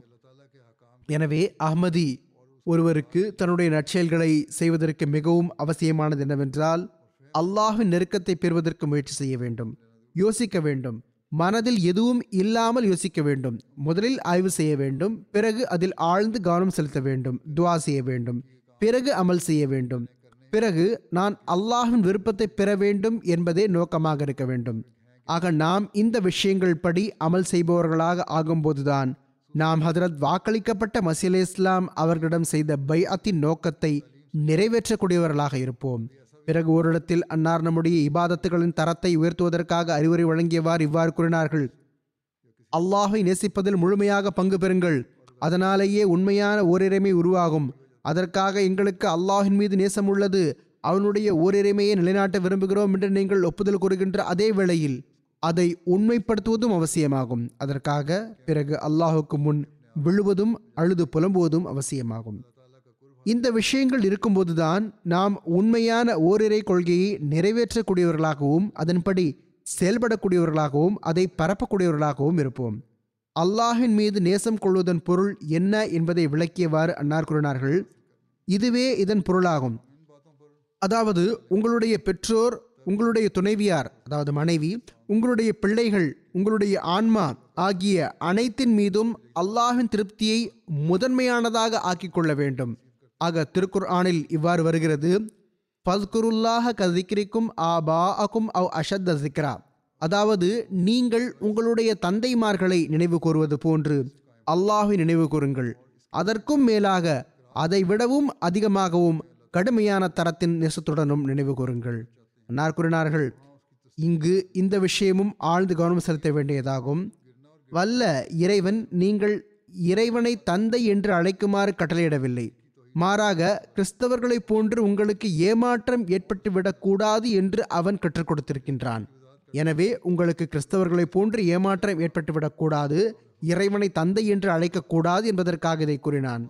எனவே அஹ்மதி ஒருவருக்கு தன்னுடைய நற்செயல்களை செய்வதற்கு மிகவும் அவசியமானது என்னவென்றால் அல்லாஹ்வின் நெருக்கத்தை பெறுவதற்கு முயற்சி செய்ய வேண்டும் யோசிக்க வேண்டும் மனதில் எதுவும் இல்லாமல் யோசிக்க வேண்டும் முதலில் ஆய்வு செய்ய வேண்டும் பிறகு அதில் ஆழ்ந்து கவனம் செலுத்த வேண்டும் துவா செய்ய வேண்டும் பிறகு அமல் செய்ய வேண்டும் பிறகு நான் அல்லாஹ்வின் விருப்பத்தை பெற வேண்டும் என்பதே நோக்கமாக இருக்க வேண்டும் ஆக நாம் இந்த விஷயங்கள் படி அமல் செய்பவர்களாக ஆகும்போதுதான் நாம் ஹதரத் வாக்களிக்கப்பட்ட மசீல் இஸ்லாம் அவர்களிடம் செய்த பைஅத்தின் நோக்கத்தை நிறைவேற்றக்கூடியவர்களாக இருப்போம் பிறகு ஓரிடத்தில் அன்னார் நம்முடைய இபாதத்துகளின் தரத்தை உயர்த்துவதற்காக அறிவுரை வழங்கியவாறு இவ்வாறு கூறினார்கள் அல்லாஹை நேசிப்பதில் முழுமையாக பங்கு பெறுங்கள் அதனாலேயே உண்மையான ஓரிறைமை உருவாகும் அதற்காக எங்களுக்கு அல்லாஹின் மீது நேசம் உள்ளது அவனுடைய ஓரிறைமையை நிலைநாட்ட விரும்புகிறோம் என்று நீங்கள் ஒப்புதல் கூறுகின்ற அதே வேளையில் அதை உண்மைப்படுத்துவதும் அவசியமாகும் அதற்காக பிறகு அல்லாஹுக்கு முன் விழுவதும் அழுது புலம்புவதும் அவசியமாகும் இந்த விஷயங்கள் இருக்கும்போதுதான் நாம் உண்மையான ஓரிரை கொள்கையை நிறைவேற்றக்கூடியவர்களாகவும் அதன்படி செயல்படக்கூடியவர்களாகவும் அதை பரப்பக்கூடியவர்களாகவும் இருப்போம் அல்லாஹின் மீது நேசம் கொள்வதன் பொருள் என்ன என்பதை விளக்கியவாறு அன்னார் கூறினார்கள் இதுவே இதன் பொருளாகும் அதாவது உங்களுடைய பெற்றோர் உங்களுடைய துணைவியார் அதாவது மனைவி உங்களுடைய பிள்ளைகள் உங்களுடைய ஆன்மா ஆகிய அனைத்தின் மீதும் அல்லாஹின் திருப்தியை முதன்மையானதாக ஆக்கிக் கொள்ள வேண்டும் ஆக திருக்குர் ஆனில் இவ்வாறு வருகிறது ஃபஸ்குருல்லாஹ கதிக்கிரிக்கும் ஆபா அகும் அவ் அஷத் ஜிக்ரா அதாவது நீங்கள் உங்களுடைய தந்தைமார்களை நினைவு கூறுவது போன்று அல்லாஹை நினைவு கூறுங்கள் அதற்கும் மேலாக அதை விடவும் அதிகமாகவும் கடுமையான தரத்தின் நேசத்துடனும் நினைவு கூறுங்கள் அன்னார் கூறினார்கள் இங்கு இந்த விஷயமும் ஆழ்ந்து கவனம் செலுத்த வேண்டியதாகும் வல்ல இறைவன் நீங்கள் இறைவனை தந்தை என்று அழைக்குமாறு கட்டளையிடவில்லை மாறாக கிறிஸ்தவர்களைப் போன்று உங்களுக்கு ஏமாற்றம் ஏற்பட்டுவிடக்கூடாது என்று அவன் கற்றுக் கொடுத்திருக்கின்றான் எனவே உங்களுக்கு கிறிஸ்தவர்களைப் போன்று ஏமாற்றம் ஏற்பட்டுவிடக்கூடாது இறைவனை தந்தை என்று அழைக்கக்கூடாது என்பதற்காக இதை கூறினான்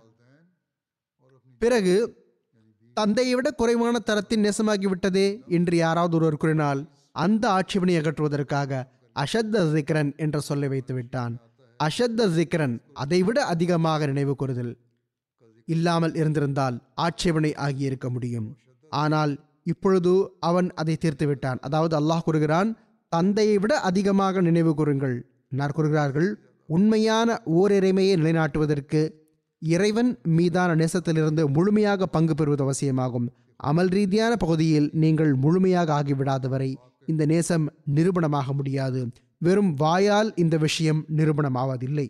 பிறகு தந்தையை விட குறைவான தரத்தின் நேசமாகிவிட்டதே என்று யாராவது ஒருவர் கூறினால் அந்த ஆட்சேபனை அகற்றுவதற்காக அஷத்த ஜிக்ரன் என்ற சொல்லை வைத்து விட்டான் அஷத்த ஜிக்ரன் அதைவிட அதிகமாக நினைவு கூறுதல் இல்லாமல் இருந்திருந்தால் ஆட்சேபனை ஆகியிருக்க முடியும் ஆனால் இப்பொழுது அவன் அதை தீர்த்து விட்டான் அதாவது அல்லாஹ் கூறுகிறான் தந்தையை விட அதிகமாக நினைவு கூறுங்கள் என்னார் கூறுகிறார்கள் உண்மையான ஓரிறைமையை நிலைநாட்டுவதற்கு இறைவன் மீதான நேசத்திலிருந்து முழுமையாக பங்கு பெறுவது அவசியமாகும் அமல் ரீதியான பகுதியில் நீங்கள் முழுமையாக ஆகிவிடாத வரை இந்த நேசம் நிரூபணமாக முடியாது வெறும் வாயால் இந்த விஷயம் நிரூபணமாவதில்லை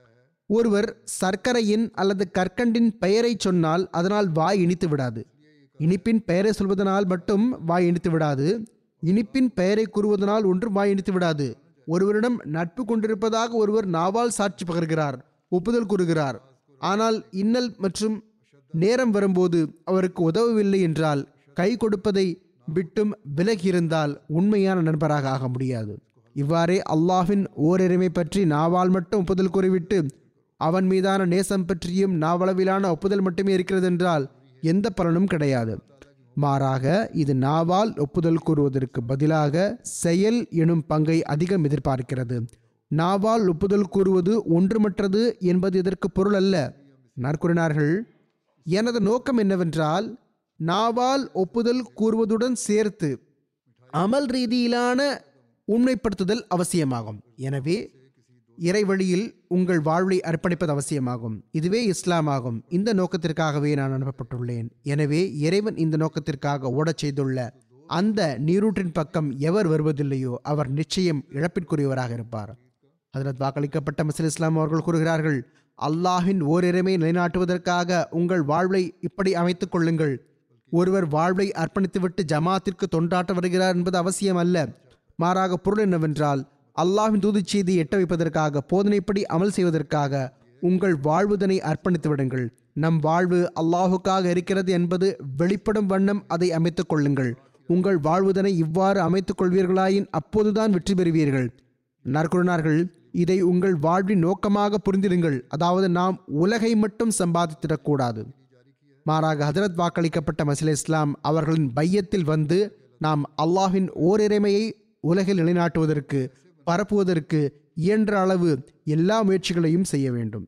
ஒருவர் சர்க்கரையின் அல்லது கற்கண்டின் பெயரை சொன்னால் அதனால் வாய் இனித்து விடாது இனிப்பின் பெயரை சொல்வதனால் மட்டும் வாய் இனித்து விடாது இனிப்பின் பெயரை கூறுவதனால் ஒன்றும் வாய் இனித்து விடாது ஒருவரிடம் நட்பு கொண்டிருப்பதாக ஒருவர் நாவால் சாட்சி பகர்கிறார் ஒப்புதல் கூறுகிறார் ஆனால் இன்னல் மற்றும் நேரம் வரும்போது அவருக்கு உதவவில்லை என்றால் கை கொடுப்பதை விட்டும் விலகியிருந்தால் உண்மையான நண்பராக ஆக முடியாது இவ்வாறே அல்லாஹ்வின் ஓரிறைமை பற்றி நாவால் மட்டும் ஒப்புதல் கூறிவிட்டு அவன் மீதான நேசம் பற்றியும் நாவளவிலான ஒப்புதல் மட்டுமே இருக்கிறது என்றால் எந்த பலனும் கிடையாது மாறாக இது நாவால் ஒப்புதல் கூறுவதற்கு பதிலாக செயல் எனும் பங்கை அதிகம் எதிர்பார்க்கிறது நாவால் ஒப்புதல் கூறுவது ஒன்றுமற்றது என்பது இதற்கு பொருள் அல்ல நற்கூறினார்கள் எனது நோக்கம் என்னவென்றால் நாவால் ஒப்புதல் கூறுவதுடன் சேர்த்து அமல் ரீதியிலான உண்மைப்படுத்துதல் அவசியமாகும் எனவே இறைவழியில் உங்கள் வாழ்வை அர்ப்பணிப்பது அவசியமாகும் இதுவே இஸ்லாம் ஆகும் இந்த நோக்கத்திற்காகவே நான் அனுப்பப்பட்டுள்ளேன் எனவே இறைவன் இந்த நோக்கத்திற்காக ஓடச் செய்துள்ள அந்த நீரூற்றின் பக்கம் எவர் வருவதில்லையோ அவர் நிச்சயம் இழப்பிற்குரியவராக இருப்பார் ஹதரத் வாக்களிக்கப்பட்ட மசில் இஸ்லாம் அவர்கள் கூறுகிறார்கள் அல்லாஹின் ஓரிறைமை நிலைநாட்டுவதற்காக உங்கள் வாழ்வை இப்படி அமைத்துக் கொள்ளுங்கள் ஒருவர் வாழ்வை அர்ப்பணித்துவிட்டு ஜமாத்திற்கு தொண்டாட்ட வருகிறார் என்பது அவசியம் அல்ல மாறாக பொருள் என்னவென்றால் அல்லாஹின் தூதுச் செய்தியை எட்ட வைப்பதற்காக போதனைப்படி அமல் செய்வதற்காக உங்கள் வாழ்வுதனை அர்ப்பணித்து விடுங்கள் நம் வாழ்வு அல்லாஹுக்காக இருக்கிறது என்பது வெளிப்படும் வண்ணம் அதை அமைத்துக் கொள்ளுங்கள் உங்கள் வாழ்வுதனை இவ்வாறு அமைத்துக் கொள்வீர்களாயின் அப்போதுதான் வெற்றி பெறுவீர்கள் நற்குறினார்கள் இதை உங்கள் வாழ்வின் நோக்கமாக புரிந்திடுங்கள் அதாவது நாம் உலகை மட்டும் சம்பாதித்திடக்கூடாது மாறாக ஹஜரத் வாக்களிக்கப்பட்ட மசில இஸ்லாம் அவர்களின் பையத்தில் வந்து நாம் அல்லாஹின் ஓரிறைமையை உலகில் நிலைநாட்டுவதற்கு பரப்புவதற்கு இயன்ற அளவு எல்லா முயற்சிகளையும் செய்ய வேண்டும்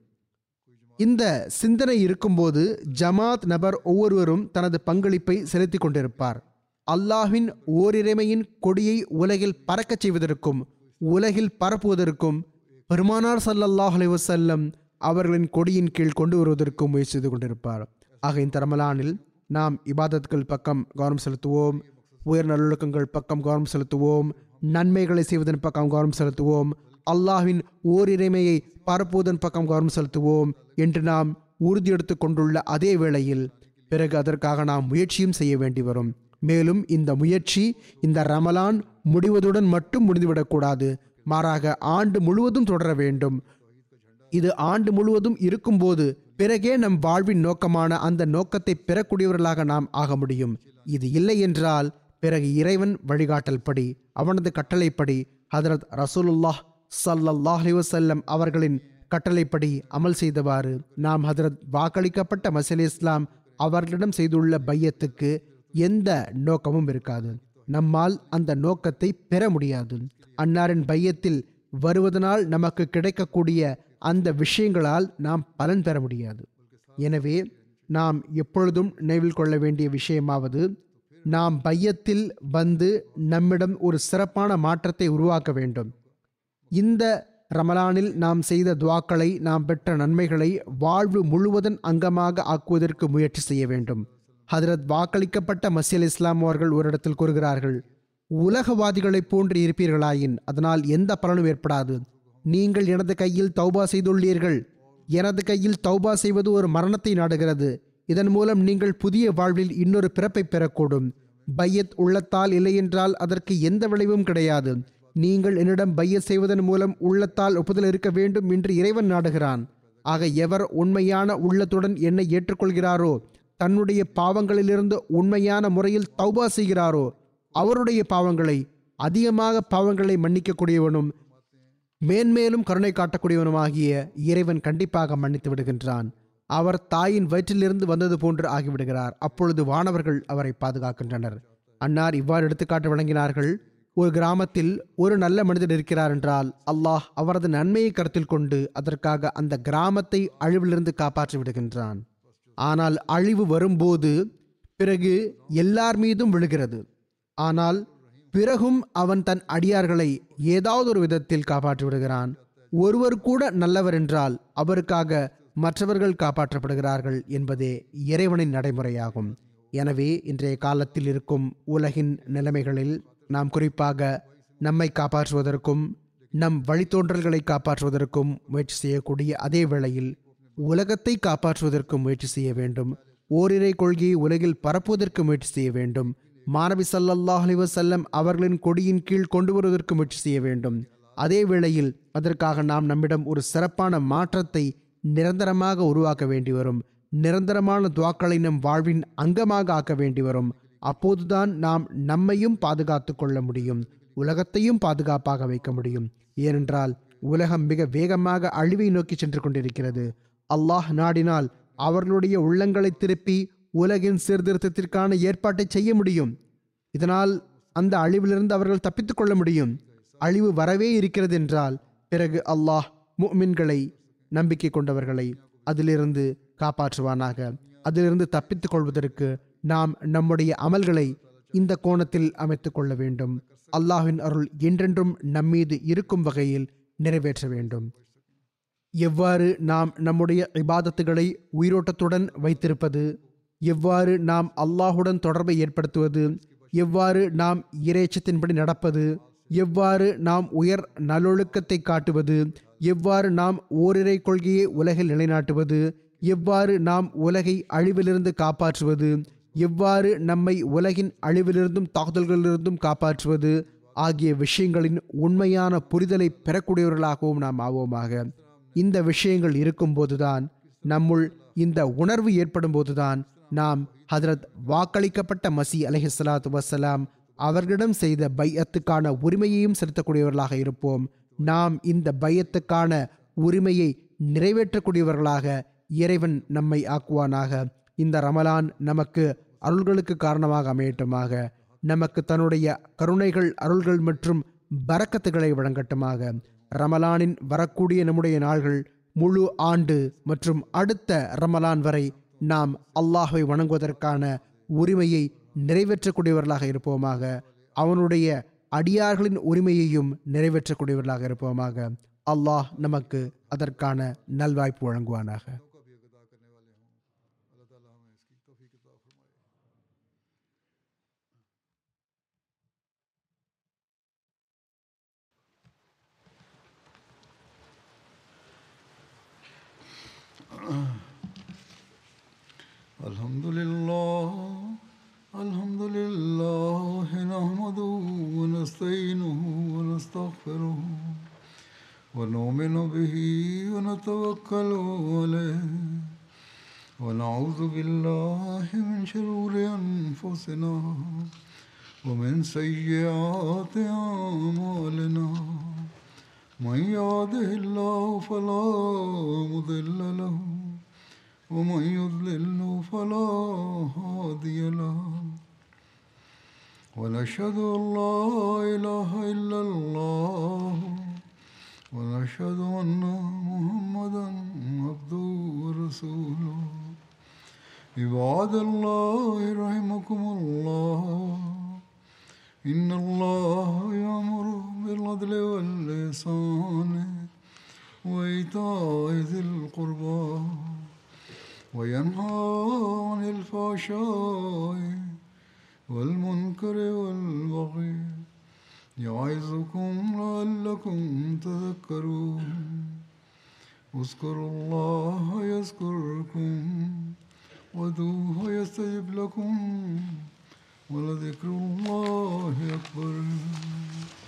இந்த சிந்தனை இருக்கும்போது ஜமாத் நபர் ஒவ்வொருவரும் தனது பங்களிப்பை செலுத்திக் கொண்டிருப்பார் அல்லாஹ்வின் ஓரிறைமையின் கொடியை உலகில் பறக்கச் செய்வதற்கும் உலகில் பரப்புவதற்கும் பெருமானார் ஸல்லல்லாஹு அலைஹி வஸல்லம் அவர்களின் கொடியின் கீழ் கொண்டு வருவதற்கும் முயற்சி செய்து கொண்டிருப்பார் ஆக இந்த ரமலானில் நாம் இபாதத்கள் பக்கம் கவனம் செலுத்துவோம் உயர் நல்லொழுக்கங்கள் பக்கம் கவனம் செலுத்துவோம் நன்மைகளை செய்வதன் பக்கம் கவனம் செலுத்துவோம் அல்லாஹ்வின் ஓரிறைமையை பரப்புவதன் பக்கம் கவனம் செலுத்துவோம் என்று நாம் உறுதியெடுத்து கொண்டுள்ள அதே வேளையில் பிறகு அதற்காக நாம் முயற்சியும் செய்ய வேண்டி வரும் மேலும் இந்த முயற்சி இந்த ரமலான் முடிவதுடன் மட்டும் முடிந்துவிடக்கூடாது மாறாக ஆண்டு முழுவதும் தொடர வேண்டும் இது ஆண்டு முழுவதும் இருக்கும்போது பிறகே நம் வாழ்வின் நோக்கமான அந்த நோக்கத்தை பெறக்கூடியவர்களாக நாம் ஆக முடியும் இது இல்லை என்றால் பிறகு இறைவன் வழிகாட்டல் படி அவனது கட்டளைப்படி ஹதரத் ரசூலுல்லாஹ் ஸல்லல்லாஹு அலைஹி வஸல்லம் அவர்களின் கட்டளைப்படி அமல் செய்தவாறு நாம் ஹதரத் வாக்களிக்கப்பட்ட மசீல் இஸ்லாம் அவர்களிடம் செய்துள்ள பையத்துக்கு எந்த நோக்கமும் இருக்காது நம்மால் அந்த நோக்கத்தை பெற முடியாது அன்னாரின் பையத்தில் வருவதனால் நமக்கு கிடைக்கக்கூடிய அந்த விஷயங்களால் நாம் பலன் பெற முடியாது எனவே நாம் எப்பொழுதும் நினைவில் கொள்ள வேண்டிய விஷயமாவது நாம் பையத்தில் வந்து நம்மிடம் ஒரு சிறப்பான மாற்றத்தை உருவாக்க வேண்டும் இந்த ரமலானில் நாம் செய்த துவாக்களை நாம் பெற்ற நன்மைகளை வாழ்வு முழுவதன் அங்கமாக ஆக்குவதற்கு முயற்சி செய்ய வேண்டும் ஹதரத் வாக்களிக்கப்பட்ட மசியல் இஸ்லாம் அவர்கள் ஒரு இடத்தில் கூறுகிறார்கள் உலகவாதிகளைப் போன்று இருப்பீர்களாயின் அதனால் எந்த பலனும் ஏற்படாது நீங்கள் எனது கையில் தௌபா செய்துள்ளீர்கள் எனது கையில் தௌபா செய்வது ஒரு மரணத்தை நாடுகிறது இதன் மூலம் நீங்கள் புதிய வாழ்வில் இன்னொரு பிறப்பை பெறக்கூடும் பையத் உள்ளத்தால் இல்லையென்றால் அதற்கு எந்த விளைவும் கிடையாது நீங்கள் என்னிடம் பையத் செய்வதன் மூலம் உள்ளத்தால் ஒப்புதல் இருக்க வேண்டும் என்று இறைவன் நாடுகிறான் ஆக எவர் உண்மையான உள்ளத்துடன் என்னை ஏற்றுக்கொள்கிறாரோ தன்னுடைய பாவங்களிலிருந்து உண்மையான முறையில் தௌபா செய்கிறாரோ அவருடைய பாவங்களை அதிகமாக பாவங்களை மன்னிக்கக்கூடியவனும் மேன்மேலும் கருணை காட்டக்கூடியவனுமாகிய இறைவன் கண்டிப்பாக மன்னித்து விடுகின்றான் அவர் தாயின் வயிற்றிலிருந்து வந்தது போன்று ஆகிவிடுகிறார் அப்பொழுது வானவர்கள் அவரை பாதுகாக்கின்றனர் அன்னார் இவ்வாறு எடுத்துக்காட்டு வழங்கினார்கள் ஒரு கிராமத்தில் ஒரு நல்ல மனிதர் இருக்கிறார் என்றால் அல்லாஹ் அவரது நன்மையை கருத்தில் கொண்டு அதற்காக அந்த கிராமத்தை அழிவிலிருந்து காப்பாற்றி விடுகின்றான் ஆனால் அழிவு வரும்போது பிறகு எல்லார் மீதும் விழுகிறது ஆனால் பிறகும் அவன் தன் அடியார்களை ஏதாவது ஒரு விதத்தில் காப்பாற்றி விடுகிறான் ஒருவர் கூட நல்லவர் என்றால் அவருக்காக மற்றவர்கள் காப்பாற்றப்படுகிறார்கள் என்பதே இறைவனின் நடைமுறையாகும் எனவே இன்றைய காலத்தில் இருக்கும் உலகின் நிலைமைகளில் நாம் குறிப்பாக நம்மை காப்பாற்றுவதற்கும் நம் வழித்தோன்றல்களை காப்பாற்றுவதற்கும் முயற்சி செய்யக்கூடிய அதே வேளையில் உலகத்தை காப்பாற்றுவதற்கும் முயற்சி செய்ய வேண்டும் ஓரிரை கொள்கையை உலகில் பரப்புவதற்கு முயற்சி செய்ய வேண்டும் மாணவி சல்லல்லாஹ் அலைஹி வஸல்லம் அவர்களின் கொடியின் கீழ் கொண்டு வருவதற்கு முயற்சி செய்ய வேண்டும் அதே வேளையில் அதற்காக நாம் நம்மிடம் ஒரு சிறப்பான மாற்றத்தை நிரந்தரமாக உருவாக்க வேண்டி வரும் நிரந்தரமான துவாக்களை நம் வாழ்வின் அங்கமாக ஆக்க வேண்டி வரும் அப்போதுதான் நாம் நம்மையும் பாதுகாத்து கொள்ள முடியும் உலகத்தையும் பாதுகாப்பாக வைக்க முடியும் ஏனென்றால் உலகம் மிக வேகமாக அழிவை நோக்கி சென்று கொண்டிருக்கிறது அல்லாஹ் நாடினால் அவர்களுடைய உள்ளங்களை திருப்பி உலகின் சீர்திருத்தத்திற்கான ஏற்பாட்டை செய்ய முடியும் இதனால் அந்த அழிவிலிருந்து அவர்கள் தப்பித்துக் கொள்ள முடியும் அழிவு வரவே இருக்கிறது என்றால் பிறகு அல்லாஹ் முஃமின்களை நம்பிக்கை கொண்டவர்களை அதிலிருந்து காப்பாற்றுவானாக அதிலிருந்து தப்பித்துக் கொள்வதற்கு நாம் நம்முடைய அமல்களை இந்த கோணத்தில் அமைத்துக் கொள்ள வேண்டும் அல்லாஹ்வின் அருள் என்றென்றும் நம்மீது இருக்கும் வகையில் நிறைவேற்ற வேண்டும் எவ்வாறு நாம் நம்முடைய இபாதத்துகளை உயிரோட்டத்துடன் வைத்திருப்பது எவ்வாறு நாம் அல்லாஹுடன் தொடர்பை ஏற்படுத்துவது எவ்வாறு நாம் இறைச்சத்தின்படி நடப்பது எவ்வாறு நாம் உயர் நல்லொழுக்கத்தை காட்டுவது எவ்வாறு நாம் ஓரிரை கொள்கையை உலகில் நிலைநாட்டுவது எவ்வாறு நாம் உலகை அழிவிலிருந்து காப்பாற்றுவது எவ்வாறு நம்மை உலகின் அழிவிலிருந்தும் தாக்குதல்களிலிருந்தும் காப்பாற்றுவது ஆகிய விஷயங்களின் உண்மையான புரிதலை பெறக்கூடியவர்களாகவும் நாம் ஆவோமாக இந்த விஷயங்கள் இருக்கும்போதுதான் நம்முள் இந்த உணர்வு ஏற்படும் போதுதான் நாம் ஹதரத் வாக்களிக்கப்பட்ட மசி அலஹிஸ்லாத்து வசலாம் அவர்களிடம் செய்த பையத்துக்கான உரிமையையும் செலுத்தக்கூடியவர்களாக இருப்போம் நாம் இந்த பையத்துக்கான உரிமையை நிறைவேற்றக்கூடியவர்களாக இறைவன் நம்மை ஆக்குவானாக இந்த ரமலான் நமக்கு அருள்களுக்கு காரணமாக அமையட்டுமாக நமக்கு தன்னுடைய கருணைகள் அருள்கள் மற்றும் பரக்கத்துகளை வழங்கட்டுமாக ரமலானின் வரக்கூடிய நம்முடைய நாள்கள் முழு ஆண்டு மற்றும் அடுத்த ரமலான் வரை நாம் அல்லாஹை வணங்குவதற்கான உரிமையை நிறைவேற்றக்கூடியவர்களாக இருப்போமாக அவனுடைய அடியார்களின் உரிமையையும் நிறைவேற்றக்கூடியவர்களாக இருப்போமாக அல்லாஹ் நமக்கு அதற்கான நல்வாய்ப்பு வழங்குவானாக الحمد لله الحمد لله نحمده ونستعينه ونستغفره ونؤمن به ونتوكل عليه ونعوذ بالله من شرور أنفسنا ومن سيئات أعمالنا من يهده الله فلا مضل له ومن يضلل فلا هادي له ونشهد أن لا إله إلا الله ونشهد أن محمدا عبده ورسوله عباد الله رحمكم الله إن الله يأمر بالعدل والإحسان وإيتاء ذي القربى وينهى عن الفحشاء والمنكر والبغي يعظكم لعلكم تذكرون اذكروا الله يذكركم ودوه يستجب لكم ولذكر الله أكبر